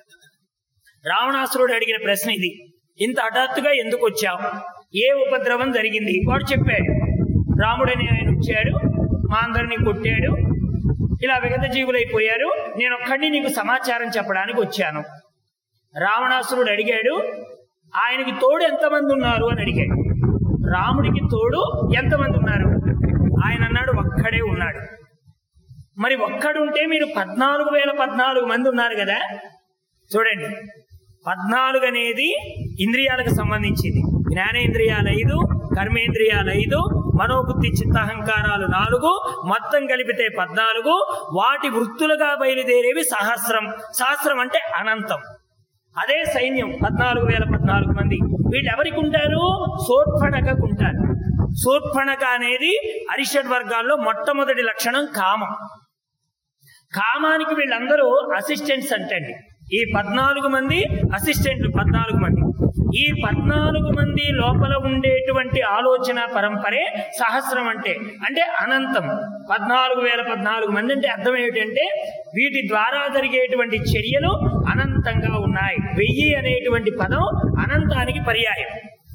రావణాసురుడు అడిగిన ప్రశ్న ఇది ఇంత హఠాత్తుగా ఎందుకు వచ్చావు ఏ ఉపద్రవం జరిగింది వాడు చెప్పాడు రాముడని ఆయన వచ్చాడు మా అందరినీ కొట్టాడు ఇలా విగత జీవులైపోయారు నేను ఒక్కడిని నీకు సమాచారం చెప్పడానికి వచ్చాను రావణాసురుడు అడిగాడు ఆయనకి తోడు ఎంతమంది ఉన్నారు అని అడిగాడు రాముడికి తోడు ఎంతమంది ఉన్నారు ఆయన అన్నాడు ఒక్కడే ఉన్నాడు మరి ఒక్కడుంటే మీరు పద్నాలుగు వేల పద్నాలుగు మంది ఉన్నారు కదా చూడండి పద్నాలుగు అనేది ఇంద్రియాలకు సంబంధించింది జ్ఞానేంద్రియాలు ఐదు కర్మేంద్రియాలు ఐదు మనోబుద్ధి చిత్తహంకారాలు నాలుగు మొత్తం కలిపితే పద్నాలుగు వాటి వృత్తులుగా బయలుదేరేవి సహస్రం సహస్రం అంటే అనంతం అదే సైన్యం పద్నాలుగు వేల పద్నాలుగు మంది వీళ్ళు ఎవరికి ఉంటారు సోత్ఫణకకు ఉంటారు సోత్ఫణక అనేది అరిషడ్ వర్గాల్లో మొట్టమొదటి లక్షణం కామం కామానికి వీళ్ళందరూ అసిస్టెంట్స్ అంటండి ఈ పద్నాలుగు మంది అసిస్టెంట్లు పద్నాలుగు మంది ఈ పద్నాలుగు మంది లోపల ఉండేటువంటి ఆలోచన పరంపరే సహస్రం అంటే అంటే అనంతం పద్నాలుగు వేల పద్నాలుగు మంది అంటే అర్థం ఏమిటంటే వీటి ద్వారా జరిగేటువంటి చర్యలు అనంతంగా ఉన్నాయి వెయ్యి అనేటువంటి పదం అనంతానికి పర్యాయం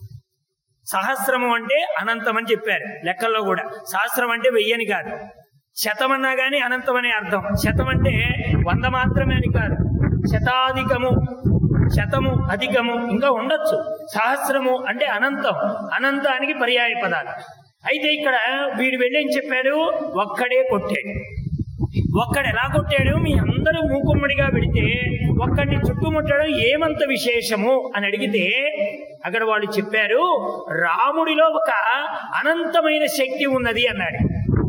సహస్రము అంటే అనంతం అని చెప్పారు లెక్కల్లో కూడా సహస్రం అంటే వెయ్యని కాదు శతం అన్నా గానీ అనంతం అనే అర్థం శతం అంటే వంద మాత్రమే అని కాదు శతాధికము శతము అధికము ఇంకా ఉండొచ్చు సహస్రము అంటే అనంతం అనంతానికి పర్యాయ పదాలు అయితే ఇక్కడ వీడు వెళ్ళి ఏం చెప్పాడు ఒక్కడే కొట్టాడు ఒక్కడు ఎలా కొట్టాడు మీ అందరూ మూకుమ్మడిగా పెడితే ఒక్కడిని చుట్టుముట్టడం ఏమంత విశేషము అని అడిగితే అక్కడ వాళ్ళు చెప్పారు రాముడిలో ఒక అనంతమైన శక్తి ఉన్నది అన్నాడు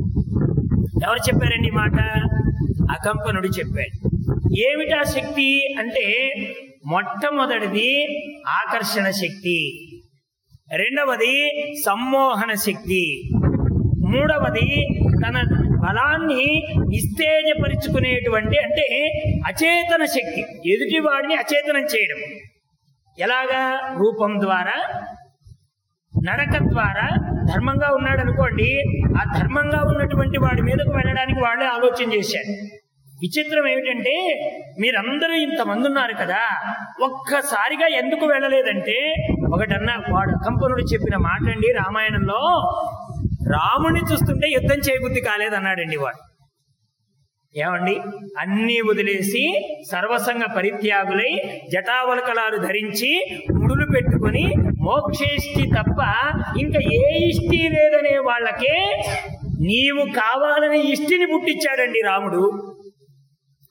ఎవరు చెప్పారండి ఈ మాట అకంపనుడు చెప్పాడు ఏమిటా శక్తి అంటే మొట్టమొదటిది ఆకర్షణ శక్తి రెండవది సమ్మోహన శక్తి మూడవది తన బలాన్ని నిస్తేజపరుచుకునేటువంటి అంటే అచేతన శక్తి ఎదుటివాడిని అచేతనం చేయడం ఎలాగా రూపం ద్వారా నడక ద్వారా ధర్మంగా ఉన్నాడు అనుకోండి ఆ ధర్మంగా ఉన్నటువంటి వాడి మీదకు వెళ్ళడానికి వాళ్ళే ఆలోచన చేశారు విచిత్రం ఏమిటంటే మీరందరూ ఇంతమంది ఉన్నారు కదా ఒక్కసారిగా ఎందుకు వెళ్ళలేదంటే ఒకటన్నా వాడు కంపనుడు చెప్పిన మాట అండి రామాయణంలో రాముడిని చూస్తుంటే యుద్ధం చేయబుద్ధి కాలేదన్నాడండి వాడు ఏమండి అన్నీ వదిలేసి సర్వసంగ పరిత్యాగులై జటావలకలాలు ధరించి ముడులు పెట్టుకొని మోక్షేష్టి తప్ప ఇంకా ఏ ఇష్టి లేదనే వాళ్ళకే నీవు కావాలని ఇష్టిని పుట్టించాడండి రాముడు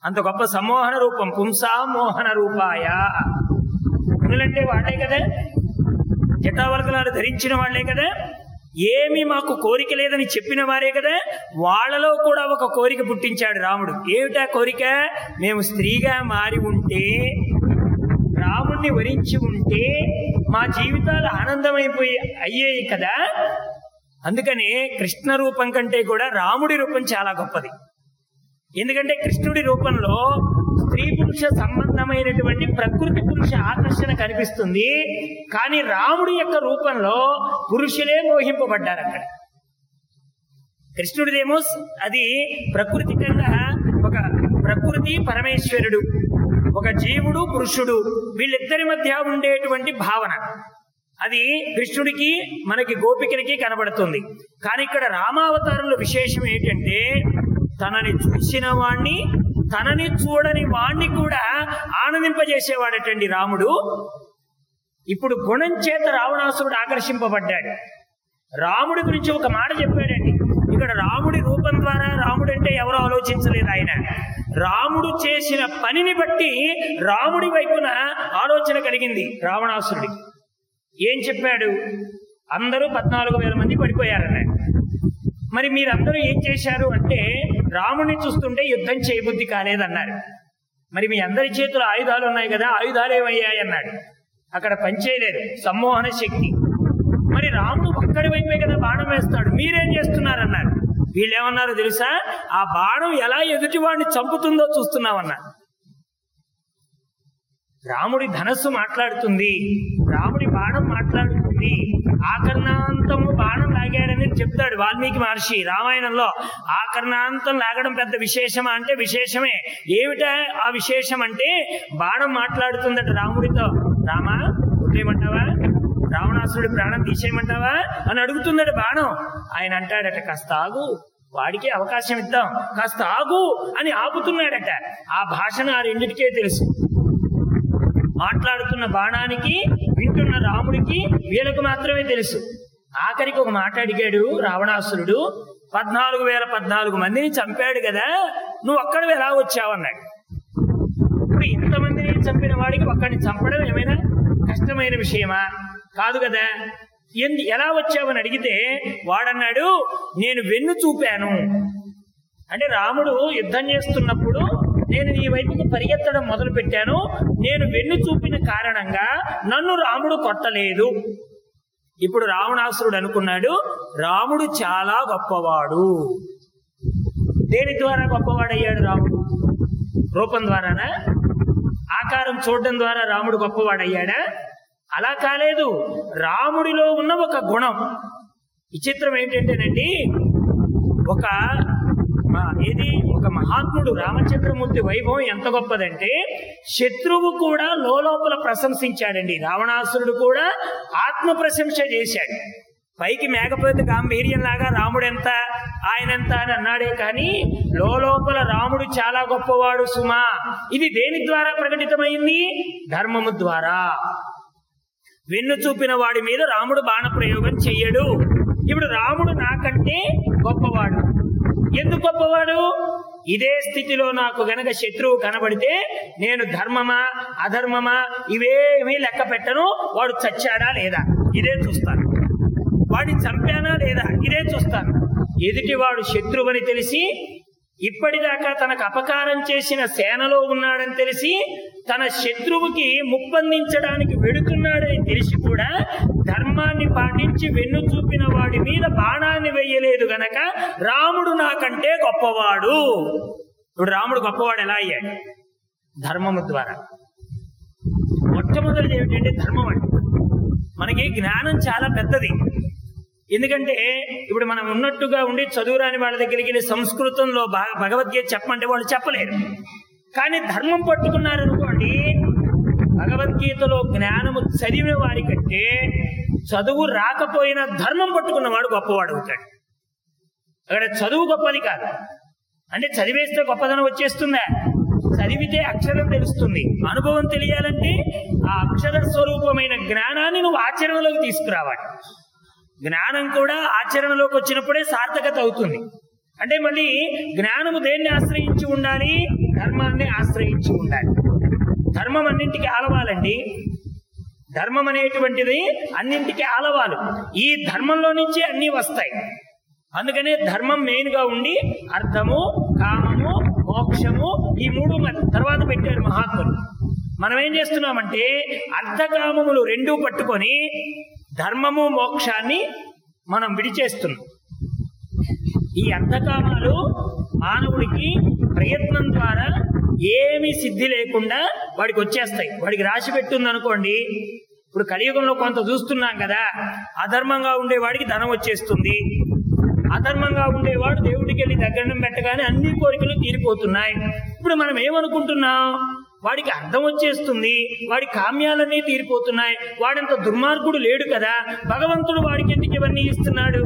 అంత గొప్ప సమ్మోహన రూపం పుంసా మోహన రూపాయ మునులంటే వాళ్ళే కదా జటావలకలాలు ధరించిన వాళ్ళే కదా ఏమి మాకు కోరిక లేదని చెప్పిన వారే కదా వాళ్ళలో కూడా ఒక కోరిక పుట్టించాడు రాముడు ఏమిటా కోరిక మేము స్త్రీగా మారి ఉంటే రాముణ్ణి వరించి ఉంటే మా జీవితాలు ఆనందమైపోయి అయ్యేవి కదా అందుకని కృష్ణ రూపం కంటే కూడా రాముడి రూపం చాలా గొప్పది ఎందుకంటే కృష్ణుడి రూపంలో స్త్రీ పురుష సంబంధమైనటువంటి ప్రకృతి పురుష ఆకర్షణ కనిపిస్తుంది కానీ రాముడి యొక్క రూపంలో పురుషులే మోహింపబడ్డారు అక్కడ కృష్ణుడిదేమో అది ప్రకృతికంగా ఒక ప్రకృతి పరమేశ్వరుడు ఒక జీవుడు పురుషుడు వీళ్ళిద్దరి మధ్య ఉండేటువంటి భావన అది కృష్ణుడికి మనకి గోపికలకి కనబడుతుంది కానీ ఇక్కడ రామావతారంలో విశేషం ఏంటంటే తనని చూసిన వాణ్ణి తనని చూడని వాణ్ణి కూడా ఆనందింపజేసేవాడటండి రాముడు ఇప్పుడు గుణం చేత రావణాసురుడు ఆకర్షింపబడ్డాడు రాముడి గురించి ఒక మాట చెప్పాడండి ఇక్కడ రాముడి రూపం ద్వారా రాముడు అంటే ఎవరు ఆలోచించలేదు ఆయన రాముడు చేసిన పనిని బట్టి రాముడి వైపున ఆలోచన కలిగింది రావణాసురుడికి ఏం చెప్పాడు అందరూ పద్నాలుగు వేల మంది పడిపోయారన్నాడు మరి మీరందరూ ఏం చేశారు అంటే రాముడిని చూస్తుంటే యుద్ధం చేయబుద్ధి కాలేదన్నారు మరి మీ అందరి చేతులు ఆయుధాలు ఉన్నాయి కదా ఆయుధాలు ఏమయ్యాయి అన్నాడు అక్కడ పనిచేయలేదు సమ్మోహన శక్తి మరి రాముడు ఒక్కడి వైపే కదా బాణం వేస్తాడు మీరేం చేస్తున్నారన్నారు వీళ్ళేమన్నారో తెలుసా ఆ బాణం ఎలా ఎదుటివాడిని చంపుతుందో చూస్తున్నామన్నారు రాముడి ధనస్సు మాట్లాడుతుంది రాముడి బాణం మాట్లాడుతుంది ఆకర్ణాంతము బాణం లాగాడని చెప్తాడు వాల్మీకి మహర్షి రామాయణంలో ఆకర్ణాంతం లాగడం పెద్ద విశేషమా అంటే విశేషమే ఏమిటా ఆ విశేషం అంటే బాణం మాట్లాడుతుందట రాముడితో రామా కొట్టేయమంటావా రావణాసురుడి ప్రాణం తీసేయమంటావా అని అడుగుతున్నాడు బాణం ఆయన అంటాడట కాస్త ఆగు వాడికి అవకాశం ఇద్దాం కాస్త ఆగు అని ఆపుతున్నాడట ఆ భాషను ఆ రెండిటికే తెలుసు మాట్లాడుతున్న బాణానికి వింటున్న రాముడికి వీళ్ళకు మాత్రమే తెలుసు ఆఖరికి ఒక మాట అడిగాడు రావణాసురుడు పద్నాలుగు వేల పద్నాలుగు మందిని చంపాడు కదా నువ్వు ఒక్కడు ఎలా వచ్చావన్నాడు ఇప్పుడు ఇంతమందిని చంపిన వాడికి ఒక్కడిని చంపడం ఏమైనా కష్టమైన విషయమా కాదు కదా ఎందు ఎలా వచ్చావని అడిగితే వాడన్నాడు నేను వెన్ను చూపాను అంటే రాముడు యుద్ధం చేస్తున్నప్పుడు నేను నీ వైపుకు పరిగెత్తడం మొదలు పెట్టాను నేను వెన్ను చూపిన కారణంగా నన్ను రాముడు కొట్టలేదు ఇప్పుడు రావణాసురుడు అనుకున్నాడు రాముడు చాలా గొప్పవాడు దేని ద్వారా గొప్పవాడయ్యాడు రాముడు రూపం ద్వారానా ఆకారం చూడడం ద్వారా రాముడు గొప్పవాడయ్యాడా అలా కాలేదు రాముడిలో ఉన్న ఒక గుణం విచిత్రం ఏంటంటేనండి ఒక మా- ఏది ఒక మహాత్ముడు రామచంద్రమూర్తి వైభవం ఎంత గొప్పదంటే శత్రువు కూడా లోపల ప్రశంసించాడండి రావణాసురుడు కూడా ఆత్మ ప్రశంస చేశాడు పైకి మేకపోతే గాంభీర్యం లాగా రాముడు ఎంత ఆయన ఎంత అని అన్నాడే కానీ లోపల రాముడు చాలా గొప్పవాడు సుమా ఇది దేని ద్వారా ప్రకటితమైంది ధర్మము ద్వారా వెన్ను చూపిన వాడి మీద రాముడు బాణ ప్రయోగం చెయ్యడు ఇప్పుడు రాముడు నాకంటే గొప్పవాడు ఎందుకు గొప్పవాడు ఇదే స్థితిలో నాకు గనక శత్రువు కనబడితే నేను ధర్మమా అధర్మమా ఇవేమీ లెక్క పెట్టను వాడు చచ్చాడా లేదా ఇదే చూస్తాను వాడిని చంపానా లేదా ఇదే చూస్తాను ఎదుటివాడు శత్రువని తెలిసి ఇప్పటిదాకా తనకు అపకారం చేసిన సేనలో ఉన్నాడని తెలిసి తన శత్రువుకి ముప్పందించడానికి వెడుతున్నాడని తెలిసి కూడా ధర్మాన్ని పాటించి వెన్ను చూపిన వాడి మీద బాణాన్ని వెయ్యలేదు గనక రాముడు నాకంటే గొప్పవాడు ఇప్పుడు రాముడు గొప్పవాడు ఎలా అయ్యాడు ధర్మము ద్వారా మొట్టమొదటిది ఏమిటంటే ధర్మం అంటే మనకి జ్ఞానం చాలా పెద్దది ఎందుకంటే ఇప్పుడు మనం ఉన్నట్టుగా ఉండి చదువురాని వాళ్ళ దగ్గరికి వెళ్ళి సంస్కృతంలో భగ- భగవద్గీత చెప్పమంటే వాళ్ళు చెప్పలేరు కానీ ధర్మం పట్టుకున్నారనుకోండి భగవద్గీతలో జ్ఞానము చదివిన వారి కంటే చదువు రాకపోయినా ధర్మం పట్టుకున్నవాడు గొప్పవాడు అవుతాడు అక్కడ చదువు గొప్పది కాదు అంటే చదివేస్తే గొప్పదనం వచ్చేస్తుందా చదివితే అక్షరం తెలుస్తుంది అనుభవం తెలియాలంటే ఆ అక్షర స్వరూపమైన జ్ఞానాన్ని నువ్వు ఆచరణలోకి తీసుకురావాలి జ్ఞానం కూడా ఆచరణలోకి వచ్చినప్పుడే సార్థకత అవుతుంది అంటే మళ్ళీ జ్ఞానము దేన్ని ఆశ్రయించి ఉండాలి ధర్మాన్ని ఆశ్రయించి ఉండాలి ధర్మం అన్నింటికి ఆలవాలండి ధర్మం అనేటువంటిది అన్నింటికి ఆలవాలు ఈ ధర్మంలో నుంచే అన్నీ వస్తాయి అందుకనే ధర్మం మెయిన్ గా ఉండి అర్థము కామము మోక్షము ఈ మూడు మ- తర్వాత పెట్టారు మహాత్ములు మనం ఏం చేస్తున్నామంటే అర్థకామములు రెండూ పట్టుకొని ధర్మము మోక్షాన్ని మనం విడిచేస్తున్నాం ఈ అర్థకామాలు మానవుడికి ప్రయత్నం ద్వారా ఏమీ సిద్ధి లేకుండా వాడికి వచ్చేస్తాయి వాడికి రాసి పెట్టుంది అనుకోండి ఇప్పుడు కలియుగంలో కొంత చూస్తున్నాం కదా అధర్మంగా ఉండేవాడికి ధనం వచ్చేస్తుంది అధర్మంగా ఉండేవాడు దేవుడికి వెళ్ళి దగ్గర పెట్టగానే అన్ని కోరికలు తీరిపోతున్నాయి ఇప్పుడు మనం ఏమనుకుంటున్నాం వాడికి అర్థం వచ్చేస్తుంది వాడి కామ్యాలన్నీ తీరిపోతున్నాయి వాడంత దుర్మార్గుడు లేడు కదా భగవంతుడు వాడికి ఎందుకు ఇవన్నీ ఇస్తున్నాడు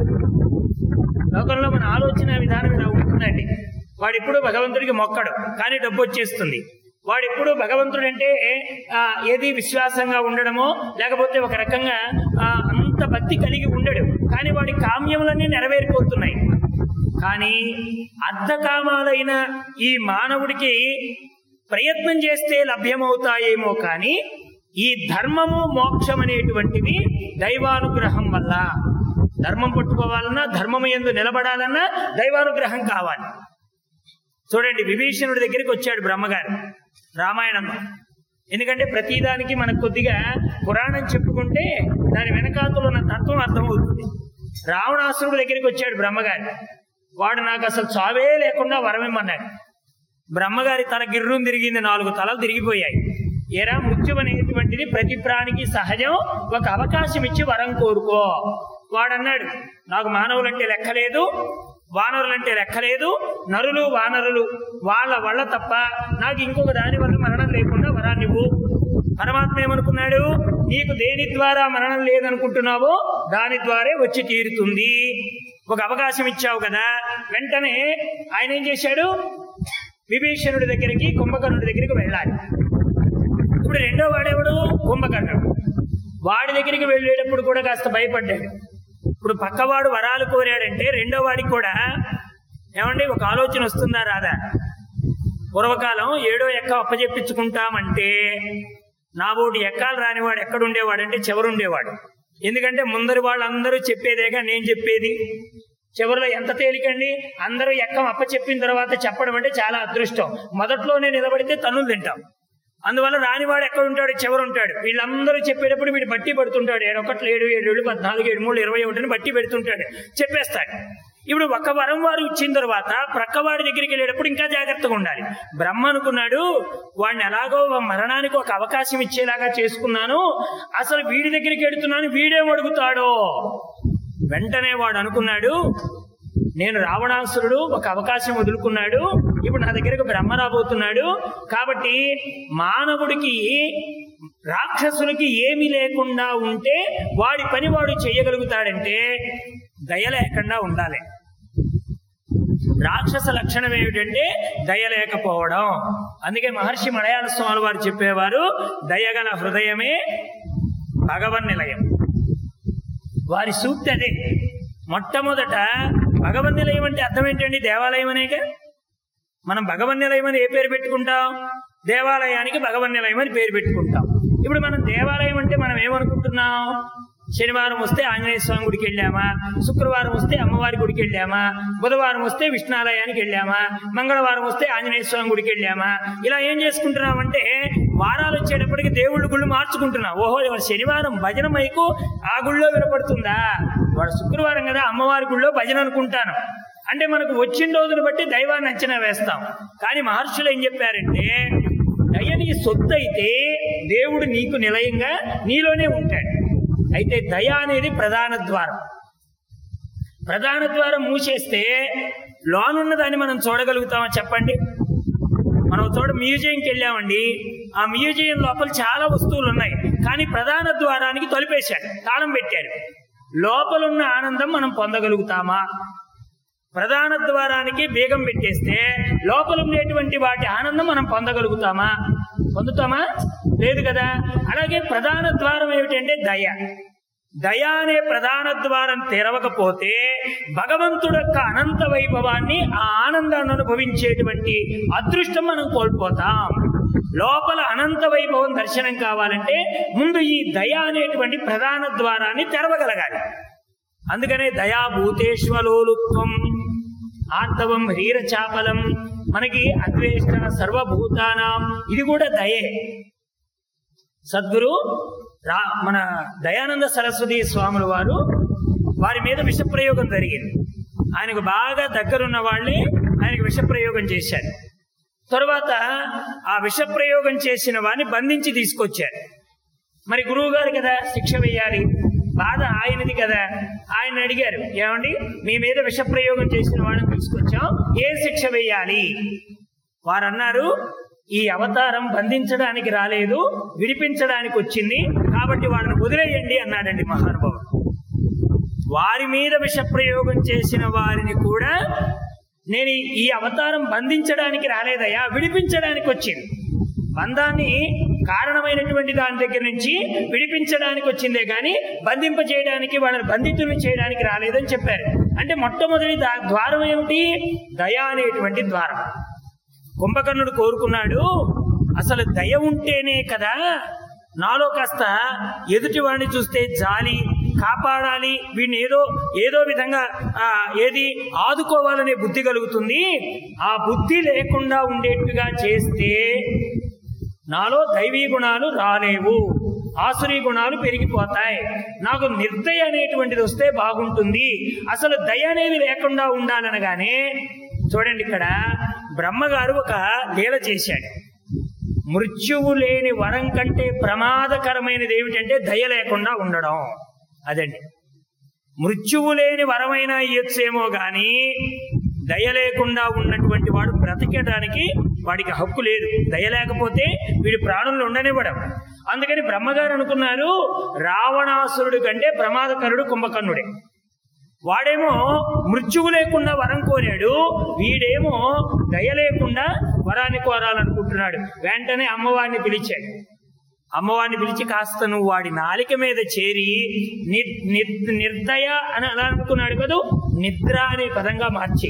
లోకంలో మన ఆలోచన విధానం ఇలా ఉంటుందండి వాడు ఎప్పుడు భగవంతుడికి మొక్కడు కానీ డబ్బు వచ్చేస్తుంది వాడు ఎప్పుడు భగవంతుడు అంటే ఆ, ఏది విశ్వాసంగా ఉండడమో లేకపోతే ఒక రకంగా ఆ, అంత భక్తి కలిగి ఉండడు కానీ వాడి కామ్యములన్నీ నెరవేరిపోతున్నాయి కానీ అర్ధకామాలైన ఈ మానవుడికి ప్రయత్నం చేస్తే లభ్యమవుతాయేమో కానీ ఈ ధర్మము మోక్షం అనేటువంటివి దైవానుగ్రహం వల్ల ధర్మం పట్టుకోవాలన్నా ధర్మము ఎందు నిలబడాలన్నా దైవానుగ్రహం కావాలి చూడండి విభీషణుడి దగ్గరికి వచ్చాడు బ్రహ్మగారు రామాయణం ఎందుకంటే ప్రతిదానికి మనకు కొద్దిగా పురాణం చెప్పుకుంటే దాని వెనకాతలు ఉన్న తత్వం అర్థమవుతుంది రావణాసురుడి దగ్గరికి వచ్చాడు బ్రహ్మగారు వాడు నాకు అసలు చావే లేకుండా వరమిమ్మన్నాడు బ్రహ్మగారి తల గిర్రం తిరిగింది నాలుగు తలలు తిరిగిపోయాయి ఏరా మృత్యు అనేటువంటిది ప్రతి ప్రాణికి సహజం ఒక అవకాశం ఇచ్చి వరం కోరుకో వాడన్నాడు నాకు మానవులంటే లెక్కలేదు వానరులంటే లెక్కలేదు నరులు వానరులు వాళ్ళ వల్ల తప్ప నాకు ఇంకొక దాని వల్ల మరణం లేకుండా వరాన్నివ్వు పరమాత్మ ఏమనుకున్నాడు నీకు దేని ద్వారా మరణం లేదనుకుంటున్నావో దాని ద్వారే వచ్చి తీరుతుంది ఒక అవకాశం ఇచ్చావు కదా వెంటనే ఆయన ఏం చేశాడు విభీషణుడి దగ్గరికి కుంభకర్ణుడి దగ్గరికి వెళ్ళాలి ఇప్పుడు రెండో వాడేవాడు కుంభకర్ణుడు వాడి దగ్గరికి వెళ్ళేటప్పుడు కూడా కాస్త భయపడ్డాడు ఇప్పుడు పక్కవాడు వరాలు కోరాడంటే రెండో వాడికి కూడా ఏమండి ఒక ఆలోచన వస్తుందా రాదా పూర్వకాలం ఏడో ఎక్క అప్పచెప్పించుకుంటామంటే నా ఓటి ఎక్కాలు రానివాడు ఎక్కడుండేవాడంటే చివరుండేవాడు ఎందుకంటే ముందరి వాళ్ళందరూ చెప్పేదేగా నేను చెప్పేది చివరిలో ఎంత తేలికండి అందరూ ఎక్కం అప్ప చెప్పిన తర్వాత చెప్పడం అంటే చాలా అదృష్టం మొదట్లోనే నిలబడితే తన్నులు తింటాం అందువల్ల రానివాడు ఎక్కడ ఉంటాడు చివరు ఉంటాడు వీళ్ళందరూ చెప్పేటప్పుడు వీడు బట్టి పడుతుంటాడు ఏడొకట్లు ఏడు ఏడు ఏడు పద్నాలుగు ఏడు మూడు ఇరవై ఒకటిని బట్టి పెడుతుంటాడు చెప్పేస్తాడు ఇప్పుడు ఒక వరం వారు ఇచ్చిన తర్వాత ప్రక్కవాడి దగ్గరికి వెళ్ళేటప్పుడు ఇంకా జాగ్రత్తగా ఉండాలి బ్రహ్మ అనుకున్నాడు వాడిని ఎలాగో మరణానికి ఒక అవకాశం ఇచ్చేలాగా చేసుకున్నాను అసలు వీడి దగ్గరికి వెడుతున్నాను వీడేం అడుగుతాడో వెంటనే వాడు అనుకున్నాడు నేను రావణాసురుడు ఒక అవకాశం వదులుకున్నాడు ఇప్పుడు నా దగ్గరకు బ్రహ్మ రాబోతున్నాడు కాబట్టి మానవుడికి రాక్షసులకి ఏమీ లేకుండా ఉంటే వాడి పని వాడు చేయగలుగుతాడంటే దయ లేకుండా ఉండాలి రాక్షస లక్షణం ఏమిటంటే దయ లేకపోవడం అందుకే మహర్షి మలయాళ స్వామి వారు చెప్పేవారు దయగల హృదయమే భగవన్ నిలయం వారి సూక్తి అదే మొట్టమొదట భగవన్ నిలయం అంటే అర్థం ఏంటండి దేవాలయం అనేక మనం భగవన్ నిలయం అని ఏ పేరు పెట్టుకుంటాం దేవాలయానికి భగవన్ నిలయం అని పేరు పెట్టుకుంటాం ఇప్పుడు మనం దేవాలయం అంటే మనం ఏమనుకుంటున్నాం శనివారం వస్తే ఆంజనేయ స్వామి గుడికి వెళ్ళామా శుక్రవారం వస్తే అమ్మవారి గుడికి వెళ్ళామా బుధవారం వస్తే విష్ణాలయానికి వెళ్ళామా మంగళవారం వస్తే ఆంజనేయ స్వామి గుడికి వెళ్ళామా ఇలా ఏం చేసుకుంటున్నామంటే వారాలు వచ్చేటప్పటికి దేవుళ్ళ గుళ్ళు మార్చుకుంటున్నాం ఓహో ఇవాళ శనివారం భజన మైకు ఆ గుళ్ళో వినపడుతుందా వాడు శుక్రవారం కదా అమ్మవారి గుళ్ళో భజన అనుకుంటాను అంటే మనకు వచ్చిన రోజును బట్టి దైవాన్ని అంచనా వేస్తాం కానీ మహర్షులు ఏం చెప్పారంటే దయ నీ సొత్తు అయితే దేవుడు నీకు నిలయంగా నీలోనే ఉంటాడు అయితే దయ అనేది ప్రధాన ద్వారం ప్రధాన ద్వారం మూసేస్తే లోనున్న దాన్ని మనం చూడగలుగుతామా చెప్పండి మనం ఒక చోట మ్యూజియంకి వెళ్ళామండి ఆ మ్యూజియం లోపల చాలా వస్తువులు ఉన్నాయి కానీ ప్రధాన ద్వారానికి తలుపేశాడు తాళం పెట్టాడు లోపలున్న ఆనందం మనం పొందగలుగుతామా ప్రధాన ద్వారానికి బేగం పెట్టేస్తే లోపల ఉండేటువంటి వాటి ఆనందం మనం పొందగలుగుతామా పొందుతామా లేదు కదా అలాగే ప్రధాన ద్వారం ఏమిటంటే దయ దయ అనే ప్రధాన ద్వారం తెరవకపోతే భగవంతుడు యొక్క అనంత వైభవాన్ని ఆ ఆనందాన్ని అనుభవించేటువంటి అదృష్టం మనం కోల్పోతాం లోపల అనంత వైభవం దర్శనం కావాలంటే ముందు ఈ దయ అనేటువంటి ప్రధాన ద్వారాన్ని తెరవగలగాలి అందుకనే దయా భూతేశ్వలోలుత్వం ఆర్తవం హీర చాపలం మనకి అద్వేష్ట సర్వభూతానాం ఇది కూడా దయే సద్గురు రా మన దయానంద సరస్వతి స్వాముల వారు వారి మీద విషప్రయోగం జరిగింది ఆయనకు బాగా దగ్గరున్న వాళ్ళే ఆయనకు విషప్రయోగం చేశారు తరువాత ఆ విషప్రయోగం చేసిన వారిని బంధించి తీసుకొచ్చారు మరి గురువు గారు కదా శిక్ష వేయాలి బాధ ఆయనది కదా ఆయన అడిగారు ఏమండి మీ మీద విషప్రయోగం చేసిన వాడిని తీసుకొచ్చాం ఏ శిక్ష వేయాలి వారు అన్నారు ఈ అవతారం బంధించడానికి రాలేదు విడిపించడానికి వచ్చింది కాబట్టి వాడిని వదిలేయండి అన్నాడండి మహానుభావుడు వారి మీద విషప్రయోగం చేసిన వారిని కూడా నేను ఈ- ఈ అవతారం బంధించడానికి రాలేదయ్యా విడిపించడానికి వచ్చింది బంధాన్ని కారణమైనటువంటి దాని దగ్గర నుంచి విడిపించడానికి వచ్చిందే కానీ బంధింప చేయడానికి వాళ్ళని బంధితుల్ని చేయడానికి రాలేదని చెప్పారు అంటే మొట్టమొదటి దా- ద్వారం ఏమిటి దయ అనేటువంటి ద్వారం కుంభకర్ణుడు కోరుకున్నాడు అసలు దయ ఉంటేనే కదా నాలో కాస్త ఎదుటి వాడిని చూస్తే జాలి కాపాడాలి వీడిని ఏదో ఏదో విధంగా ఆ, ఏది ఆదుకోవాలనే బుద్ధి కలుగుతుంది ఆ బుద్ధి లేకుండా ఉండేట్టుగా చేస్తే నాలో దైవీ గుణాలు రాలేవు ఆసురీ గుణాలు పెరిగిపోతాయి నాకు నిర్దయ అనేటువంటిది వస్తే బాగుంటుంది అసలు దయ అనేది లేకుండా ఉండాలనగానే చూడండి ఇక్కడ బ్రహ్మగారు ఒక లీల చేశాడు మృత్యువు లేని వరం కంటే ప్రమాదకరమైనది ఏమిటంటే దయ లేకుండా ఉండడం అదండి మృత్యువు లేని వరమైన ఇయ్యొచ్చేమో గాని దయ లేకుండా ఉన్నటువంటి వాడు బ్రతికడానికి వాడికి హక్కు లేదు దయ లేకపోతే వీడి ప్రాణులు ఉండనివ్వడం అందుకని బ్రహ్మగారు అనుకున్నారు రావణాసురుడి కంటే ప్రమాదకరుడు కుంభకర్ణుడే వాడేమో మృత్యువు లేకుండా వరం కోరాడు వీడేమో దయ లేకుండా వరాన్ని కోరాలనుకుంటున్నాడు వెంటనే అమ్మవారిని పిలిచాడు అమ్మవారిని పిలిచి కాస్త నువ్వు వాడి నాలిక మీద చేరి ని- ని- నిర్దయ అని అలా అనుకున్నాడు కదూ నిద్ర అనే పదంగా మార్చి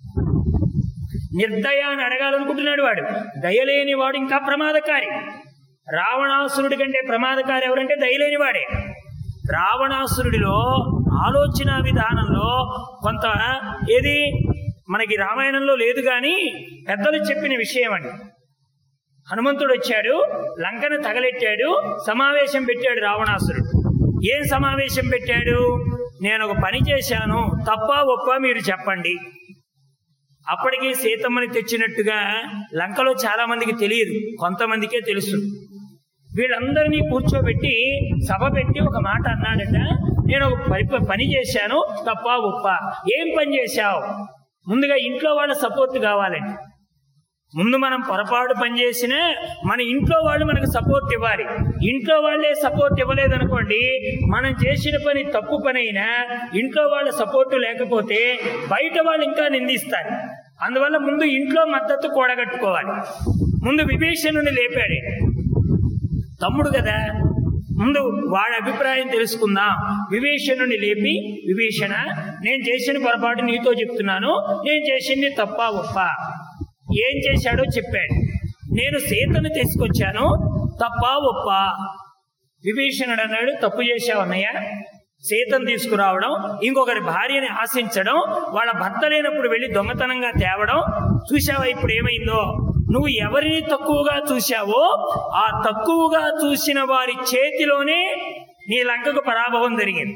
నిర్దయ అని అడగాలనుకుంటున్నాడు వాడు దయలేని వాడు ఇంకా ప్రమాదకారి రావణాసురుడి కంటే ప్రమాదకారి ఎవరంటే దయలేని వాడే రావణాసురుడిలో ఆలోచన విధానంలో కొంత ఏది మనకి రామాయణంలో లేదు కానీ పెద్దలు చెప్పిన విషయం అండి హనుమంతుడు వచ్చాడు లంకను తగలెట్టాడు సమావేశం పెట్టాడు రావణాసురుడు ఏం సమావేశం పెట్టాడు నేను ఒక పని చేశాను తప్ప ఒప్ప మీరు చెప్పండి అప్పటికి సీతమ్మని తెచ్చినట్టుగా లంకలో చాలా మందికి తెలియదు కొంతమందికే తెలుసు వీళ్ళందరినీ కూర్చోబెట్టి సభ పెట్టి ఒక మాట అన్నాడట నేను ఒక పని పని చేశాను తప్ప ఒప్ప ఏం పని చేశావు ముందుగా ఇంట్లో వాళ్ళ సపోర్ట్ కావాలండి ముందు మనం పొరపాటు పని చేసినా మన ఇంట్లో వాళ్ళు మనకు సపోర్ట్ ఇవ్వాలి ఇంట్లో వాళ్ళే సపోర్ట్ ఇవ్వలేదనుకోండి మనం చేసిన పని తప్పు పని అయినా ఇంట్లో వాళ్ళ సపోర్ట్ లేకపోతే బయట వాళ్ళు ఇంకా నిందిస్తారు అందువల్ల ముందు ఇంట్లో మద్దతు కూడగట్టుకోవాలి ముందు విభీషణుని లేపాడు తమ్ముడు కదా ముందు వాడి అభిప్రాయం తెలుసుకుందాం విభీషణుని లేపి విభీషణ నేను చేసిన పొరపాటు నీతో చెప్తున్నాను నేను చేసింది తప్ప ఒప్ప ఏం చేశాడో చెప్పాడు నేను సీతను తీసుకొచ్చాను తప్ప ఒప్ప విభీషణుడు అన్నాడు తప్పు చేశావు అన్నయ్య సీతను తీసుకురావడం ఇంకొకరి భార్యని ఆశించడం వాళ్ళ భర్త లేనప్పుడు వెళ్ళి దొంగతనంగా తేవడం చూసావా ఇప్పుడు ఏమైందో నువ్వు ఎవరిని తక్కువగా చూశావో ఆ తక్కువగా చూసిన వారి చేతిలోనే నీ లంకకు పరాభవం జరిగింది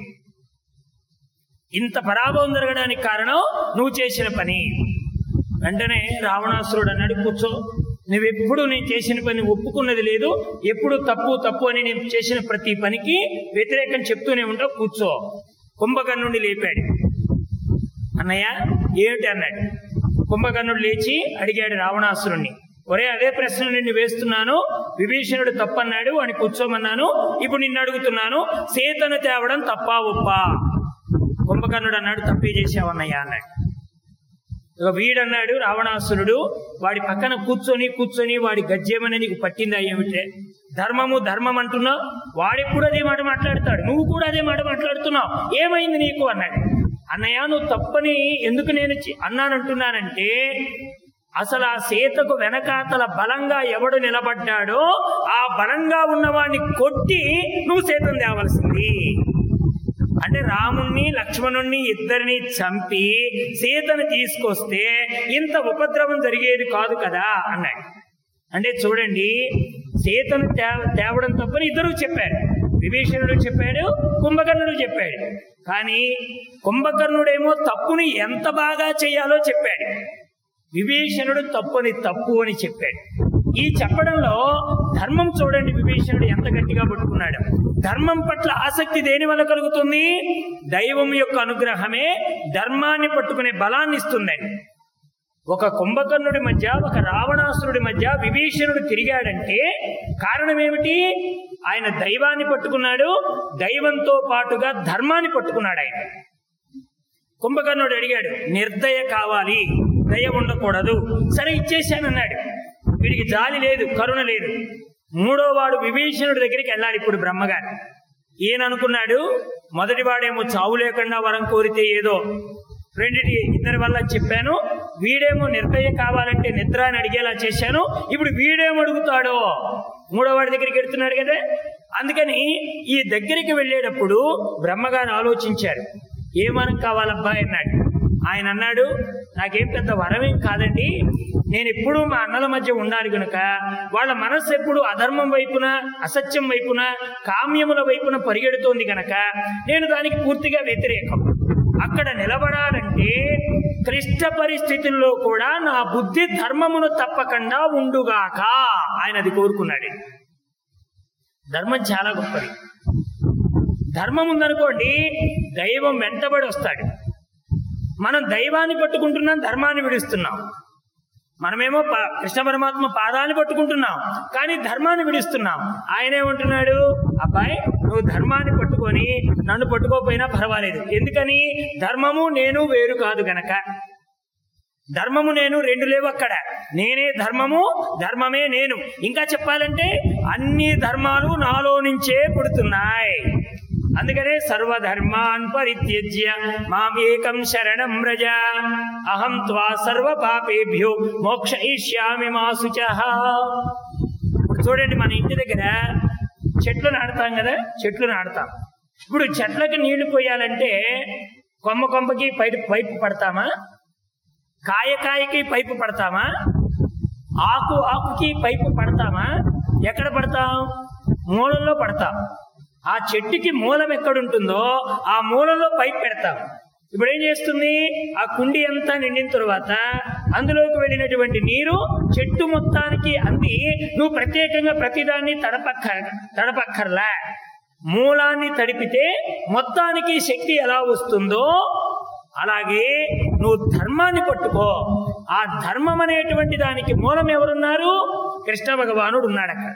ఇంత పరాభవం జరగడానికి కారణం నువ్వు చేసిన పని వెంటనే రావణాసురుడు అన్నాడు కూర్చో నువ్వెప్పుడు నేను చేసిన పని ఒప్పుకున్నది లేదు ఎప్పుడు తప్పు తప్పు అని నేను చేసిన ప్రతి పనికి వ్యతిరేకం చెప్తూనే ఉంటావు కూర్చో కుంభకర్ణుడిని లేపాడు అన్నయ్య ఏమిటి అన్నాడు కుంభకర్ణుడు లేచి అడిగాడు రావణాసురుణ్ణి ఒరే అదే ప్రశ్న నిన్ను వేస్తున్నాను విభీషణుడు తప్పన్నాడు అని కూర్చోమన్నాను ఇప్పుడు నిన్ను అడుగుతున్నాను సీతను తేవడం తప్పా ఒప్పా కుంభకర్ణుడు అన్నాడు తప్పే చేశావన్నయ్య అన్నాడు ఇక వీడన్నాడు రావణాసురుడు వాడి పక్కన కూర్చొని కూర్చొని వాడి గజ్జేమని నీకు పట్టిందా ఏమిటే ధర్మము ధర్మం అంటున్నావు వాడెప్పుడు అదే మాట మాట్లాడతాడు నువ్వు కూడా అదే మాట మాట్లాడుతున్నావు ఏమైంది నీకు అన్నాడు అన్నయ్య నువ్వు తప్పని ఎందుకు నేను చి- అన్నానంటున్నానంటే అసలు ఆ సీతకు వెనకాతల బలంగా ఎవడు నిలబడ్డాడో ఆ బలంగా ఉన్నవాడిని కొట్టి నువ్వు సీతను తేవలసింది అంటే రాముణ్ణి లక్ష్మణుణ్ణి ఇద్దరిని చంపి సీతను తీసుకొస్తే ఇంత ఉపద్రవం జరిగేది కాదు కదా అన్నాడు అంటే చూడండి సీతను తే తేవడం తప్పని ఇద్దరు చెప్పారు విభీషణుడు చెప్పాడు కుంభకర్ణుడు చెప్పాడు కానీ కుంభకర్ణుడేమో తప్పుని ఎంత బాగా చేయాలో చెప్పాడు విభీషణుడు తప్పుని తప్పు అని చెప్పాడు ఈ చెప్పడంలో ధర్మం చూడండి విభీషణుడు ఎంత గట్టిగా పట్టుకున్నాడు ధర్మం పట్ల ఆసక్తి దేని వల్ల కలుగుతుంది దైవం యొక్క అనుగ్రహమే ధర్మాన్ని పట్టుకునే బలాన్ని ఇస్తుందండి ఒక కుంభకర్ణుడి మధ్య ఒక రావణాసురుడి మధ్య విభీషణుడు తిరిగాడంటే కారణం ఏమిటి ఆయన దైవాన్ని పట్టుకున్నాడు దైవంతో పాటుగా ధర్మాన్ని పట్టుకున్నాడు ఆయన కుంభకర్ణుడు అడిగాడు నిర్దయ కావాలి దయ ఉండకూడదు సరే ఇచ్చేశానన్నాడు వీడికి జాలి లేదు కరుణ లేదు మూడో వాడు విభీషణుడి దగ్గరికి వెళ్ళాలి ఇప్పుడు బ్రహ్మగారు ఈయన అనుకున్నాడు మొదటి వాడేమో చావు లేకుండా వరం కోరితే ఏదో రెండిటి ఇద్దరి వల్ల చెప్పాను వీడేమో నిర్దయ కావాలంటే నిద్ర అని అడిగేలా చేశాను ఇప్పుడు వీడేమో అడుగుతాడో మూడో వాడి దగ్గరికి వెళ్తున్నాడు కదా అందుకని ఈ దగ్గరికి వెళ్ళేటప్పుడు బ్రహ్మగారు ఆలోచించారు ఏమనం కావాలబ్బా అన్నాడు ఆయన అన్నాడు నాకేం పెద్ద వరమేం కాదండి నేను ఎప్పుడూ మా అన్నల మధ్య ఉండాలి గనుక వాళ్ళ మనస్సు ఎప్పుడు అధర్మం వైపున అసత్యం వైపున కామ్యముల వైపున పరిగెడుతోంది గనక నేను దానికి పూర్తిగా వ్యతిరేకం అక్కడ నిలబడాలంటే క్లిష్ట పరిస్థితుల్లో కూడా నా బుద్ధి ధర్మమును తప్పకుండా ఉండుగాక ఆయన అది కోరుకున్నాడు ధర్మం చాలా గొప్పది ధర్మం ఉందనుకోండి దైవం వెంటబడి వస్తాడు మనం దైవాన్ని పట్టుకుంటున్నాం ధర్మాన్ని విడుస్తున్నాం మనమేమో ప- కృష్ణ పరమాత్మ పాదాన్ని పట్టుకుంటున్నాం కానీ ధర్మాన్ని విడుస్తున్నాం ఆయన ఏమంటున్నాడు అబ్బాయి నువ్వు ధర్మాన్ని పట్టుకొని నన్ను పట్టుకోకపోయినా పర్వాలేదు ఎందుకని ధర్మము నేను వేరు కాదు గనక ధర్మము నేను రెండు లేవు అక్కడ నేనే ధర్మము ధర్మమే నేను ఇంకా చెప్పాలంటే అన్ని ధర్మాలు నాలో నుంచే పుడుతున్నాయి అందుకనే సర్వధర్మాన్ పరిత్యజ్య మామేకం శరణం వ్రజ అహం త్వా సర్వ పాపేభ్యో మోక్షయిష్యామి మా శుచః ఇప్పుడు చూడండి మన ఇంటి దగ్గర చెట్లు నాటుతాం కదా చెట్లు నాటుతాం ఇప్పుడు చెట్లకి నీళ్లు పోయాలంటే కొమ్మ కొమ్మకి పైపు పైపు పడతామా కాయ కాయకి పైపు పడతామా ఆకు ఆకుకి పైపు పడతామా ఎక్కడ పడతాం మూలంలో పడతాం ఆ చెట్టుకి మూలం ఎక్కడుంటుందో ఆ మూలంలో పైపు పెడతాం ఇప్పుడు ఏం చేస్తుంది ఆ కుండి అంతా నిండిన తరువాత అందులోకి వెళ్ళినటువంటి నీరు చెట్టు మొత్తానికి అంది నువ్వు ప్రత్యేకంగా ప్రతిదాన్ని తడపక్క తడపక్కర్లా మూలాన్ని తడిపితే మొత్తానికి శక్తి ఎలా వస్తుందో అలాగే నువ్వు ధర్మాన్ని పట్టుకో ఆ ధర్మం అనేటువంటి దానికి మూలం ఎవరున్నారు కృష్ణ భగవానుడు ఉన్నాడు అక్కడ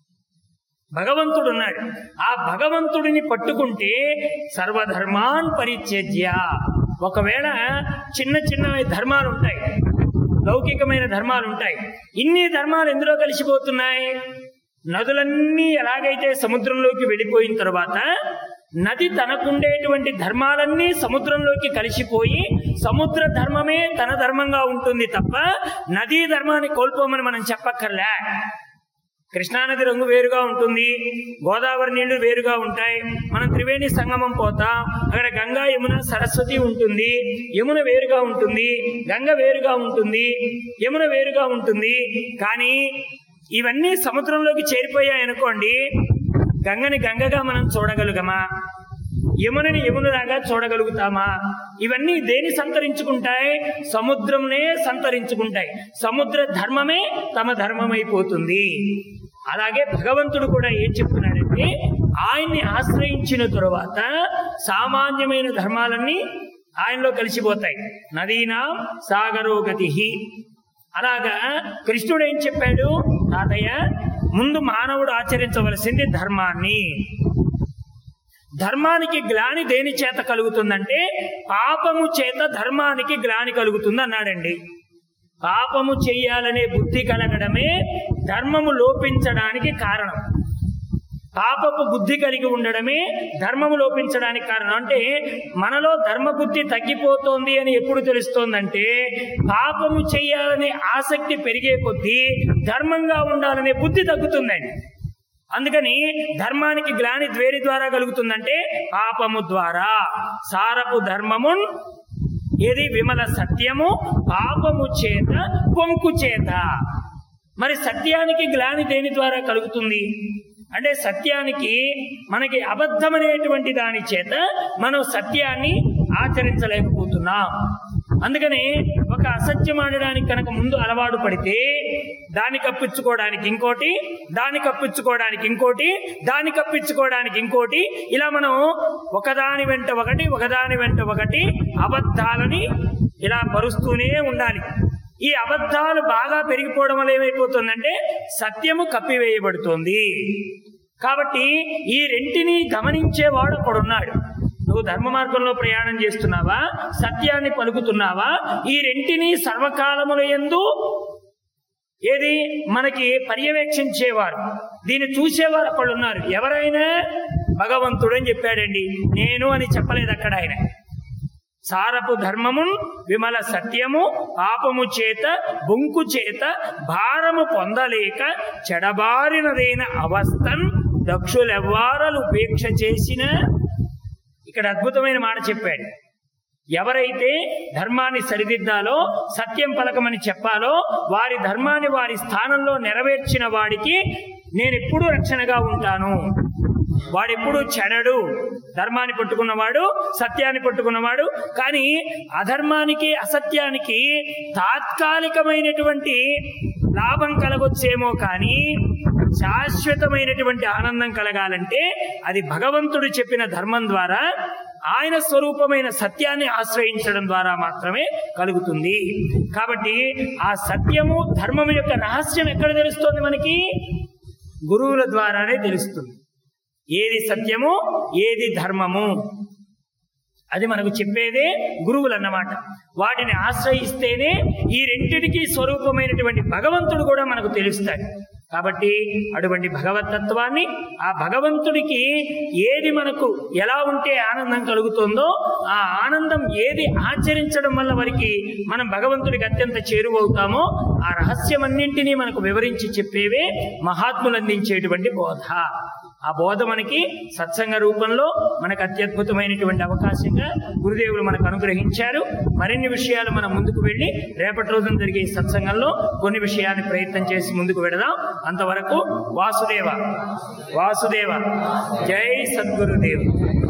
భగవంతుడు ఉన్నాడు ఆ భగవంతుడిని పట్టుకుంటే సర్వధర్మాన్ పరిత్యజ్య ఒకవేళ చిన్న చిన్న ధర్మాలు ఉంటాయి లౌకికమైన ధర్మాలు ఉంటాయి ఇన్ని ధర్మాలు ఎందులో కలిసిపోతున్నాయి నదులన్నీ ఎలాగైతే సముద్రంలోకి వెళ్ళిపోయిన తరువాత నది తనకుండేటువంటి ధర్మాలన్నీ సముద్రంలోకి కలిసిపోయి సముద్ర ధర్మమే తన ధర్మంగా ఉంటుంది తప్ప నదీ ధర్మాన్ని కోల్పోమని మనం చెప్పక్కర్లే కృష్ణానది రంగు వేరుగా ఉంటుంది గోదావరి నీళ్లు వేరుగా ఉంటాయి మనం త్రివేణి సంగమం పోతాం అక్కడ గంగా యమున సరస్వతి ఉంటుంది యమున వేరుగా ఉంటుంది గంగ వేరుగా ఉంటుంది యమున వేరుగా ఉంటుంది కానీ ఇవన్నీ సముద్రంలోకి చేరిపోయాయి అనుకోండి గంగని గంగగా మనం చూడగలుగమా యమునని యమునలాగా చూడగలుగుతామా ఇవన్నీ దేని సంతరించుకుంటాయి సముద్రంనే సంతరించుకుంటాయి సముద్ర ధర్మమే తమ ధర్మమైపోతుంది అలాగే భగవంతుడు కూడా ఏం చెప్తున్నాడంటే ఆయన్ని ఆశ్రయించిన తరువాత సామాన్యమైన ధర్మాలన్నీ ఆయనలో కలిసిపోతాయి నదీనా సాగరో గతి అలాగా కృష్ణుడు ఏం చెప్పాడు తాతయ్య ముందు మానవుడు ఆచరించవలసింది ధర్మాన్ని ధర్మానికి గ్లాని దేని చేత కలుగుతుందంటే పాపము చేత ధర్మానికి గ్లాని కలుగుతుంది అన్నాడండి పాపము చెయ్యాలనే బుద్ధి కలగడమే ధర్మము లోపించడానికి కారణం పాపపు బుద్ధి కలిగి ఉండడమే ధర్మము లోపించడానికి కారణం అంటే మనలో ధర్మ బుద్ధి తగ్గిపోతోంది అని ఎప్పుడు తెలుస్తోందంటే పాపము చేయాలనే ఆసక్తి పెరిగే కొద్దీ ధర్మంగా ఉండాలనే బుద్ధి తగ్గుతుందండి అందుకని ధర్మానికి గ్లాని ద్వేరి ద్వారా కలుగుతుందంటే పాపము ద్వారా సారపు ధర్మమున్ ఏది విమల సత్యము పాపము చేత పొంకు చేత మరి సత్యానికి గ్లాని దేని ద్వారా కలుగుతుంది అంటే సత్యానికి మనకి అబద్ధమనేటువంటి దాని చేత మనం సత్యాన్ని ఆచరించలేకపోతున్నాం అందుకని ఒక అసత్యం ఆడడానికి కనుక ముందు అలవాటు పడితే దాన్ని కప్పించుకోవడానికి ఇంకోటి దాన్ని కప్పించుకోవడానికి ఇంకోటి దాన్ని కప్పించుకోవడానికి ఇంకోటి ఇలా మనం ఒకదాని వెంట ఒకటి ఒకదాని వెంట ఒకటి అబద్ధాలని ఇలా పరుస్తూనే ఉండాలి ఈ అబద్ధాలు బాగా పెరిగిపోవడం వల్ల ఏమైపోతుందంటే సత్యము కప్పివేయబడుతోంది కాబట్టి ఈ రెంటిని గమనించేవాడు ఒకడున్నాడు నువ్వు ధర్మ మార్గంలో ప్రయాణం చేస్తున్నావా సత్యాన్ని పలుకుతున్నావా ఈ రెంటిని సర్వకాలముల ఎందు ఏది మనకి పర్యవేక్షించేవారు దీన్ని చూసేవారు ఒకళ్ళు ఉన్నారు ఎవరైనా భగవంతుడని చెప్పాడండి నేను అని చెప్పలేదు అక్కడ ఆయన సారపు ధర్మమున్ విమల సత్యము పాపము చేత బొంకు చేత భారము పొందలేక చెడబారినదైన అవస్థన్ దక్షులెవ్వారలు ఉపేక్ష చేసిన ఇక్కడ అద్భుతమైన మాట చెప్పాడు ఎవరైతే ధర్మాన్ని సరిదిద్దాలో సత్యం పలకమని చెప్పాలో వారి ధర్మాన్ని వారి స్థానంలో నెరవేర్చిన వాడికి నేను ఎప్పుడూ రక్షణగా ఉంటాను వాడెప్పుడు చెడడు ధర్మాన్ని పట్టుకున్నవాడు సత్యాన్ని పట్టుకున్నవాడు కానీ అధర్మానికి అసత్యానికి తాత్కాలికమైనటువంటి లాభం కలగొచ్చేమో కానీ శాశ్వతమైనటువంటి ఆనందం కలగాలంటే అది భగవంతుడు చెప్పిన ధర్మం ద్వారా ఆయన స్వరూపమైన సత్యాన్ని ఆశ్రయించడం ద్వారా మాత్రమే కలుగుతుంది కాబట్టి ఆ సత్యము ధర్మము యొక్క రహస్యం ఎక్కడ తెలుస్తోంది మనకి గురువుల ద్వారానే తెలుస్తుంది ఏది సత్యము ఏది ధర్మము అది మనకు చెప్పేదే గురువులు అన్నమాట వాటిని ఆశ్రయిస్తేనే ఈ రెంటిటికి స్వరూపమైనటువంటి భగవంతుడు కూడా మనకు తెలుస్తాడు కాబట్టి అటువంటి భగవతత్వాన్ని ఆ భగవంతుడికి ఏది మనకు ఎలా ఉంటే ఆనందం కలుగుతుందో ఆ ఆనందం ఏది ఆచరించడం వల్ల వారికి మనం భగవంతుడికి అత్యంత చేరువవుతామో ఆ రహస్యమన్నింటినీ మనకు వివరించి చెప్పేవే మహాత్ములు అందించేటువంటి బోధ ఆ బోధ మనకి సత్సంగ రూపంలో మనకు అత్యద్భుతమైనటువంటి అవకాశంగా గురుదేవులు మనకు అనుగ్రహించారు మరిన్ని విషయాలు మనం ముందుకు వెళ్ళి రేపటి రోజున జరిగే ఈ సత్సంగంలో కొన్ని విషయాన్ని ప్రయత్నం చేసి ముందుకు వెడదాం అంతవరకు వాసుదేవ వాసుదేవ జై సద్గురుదేవ్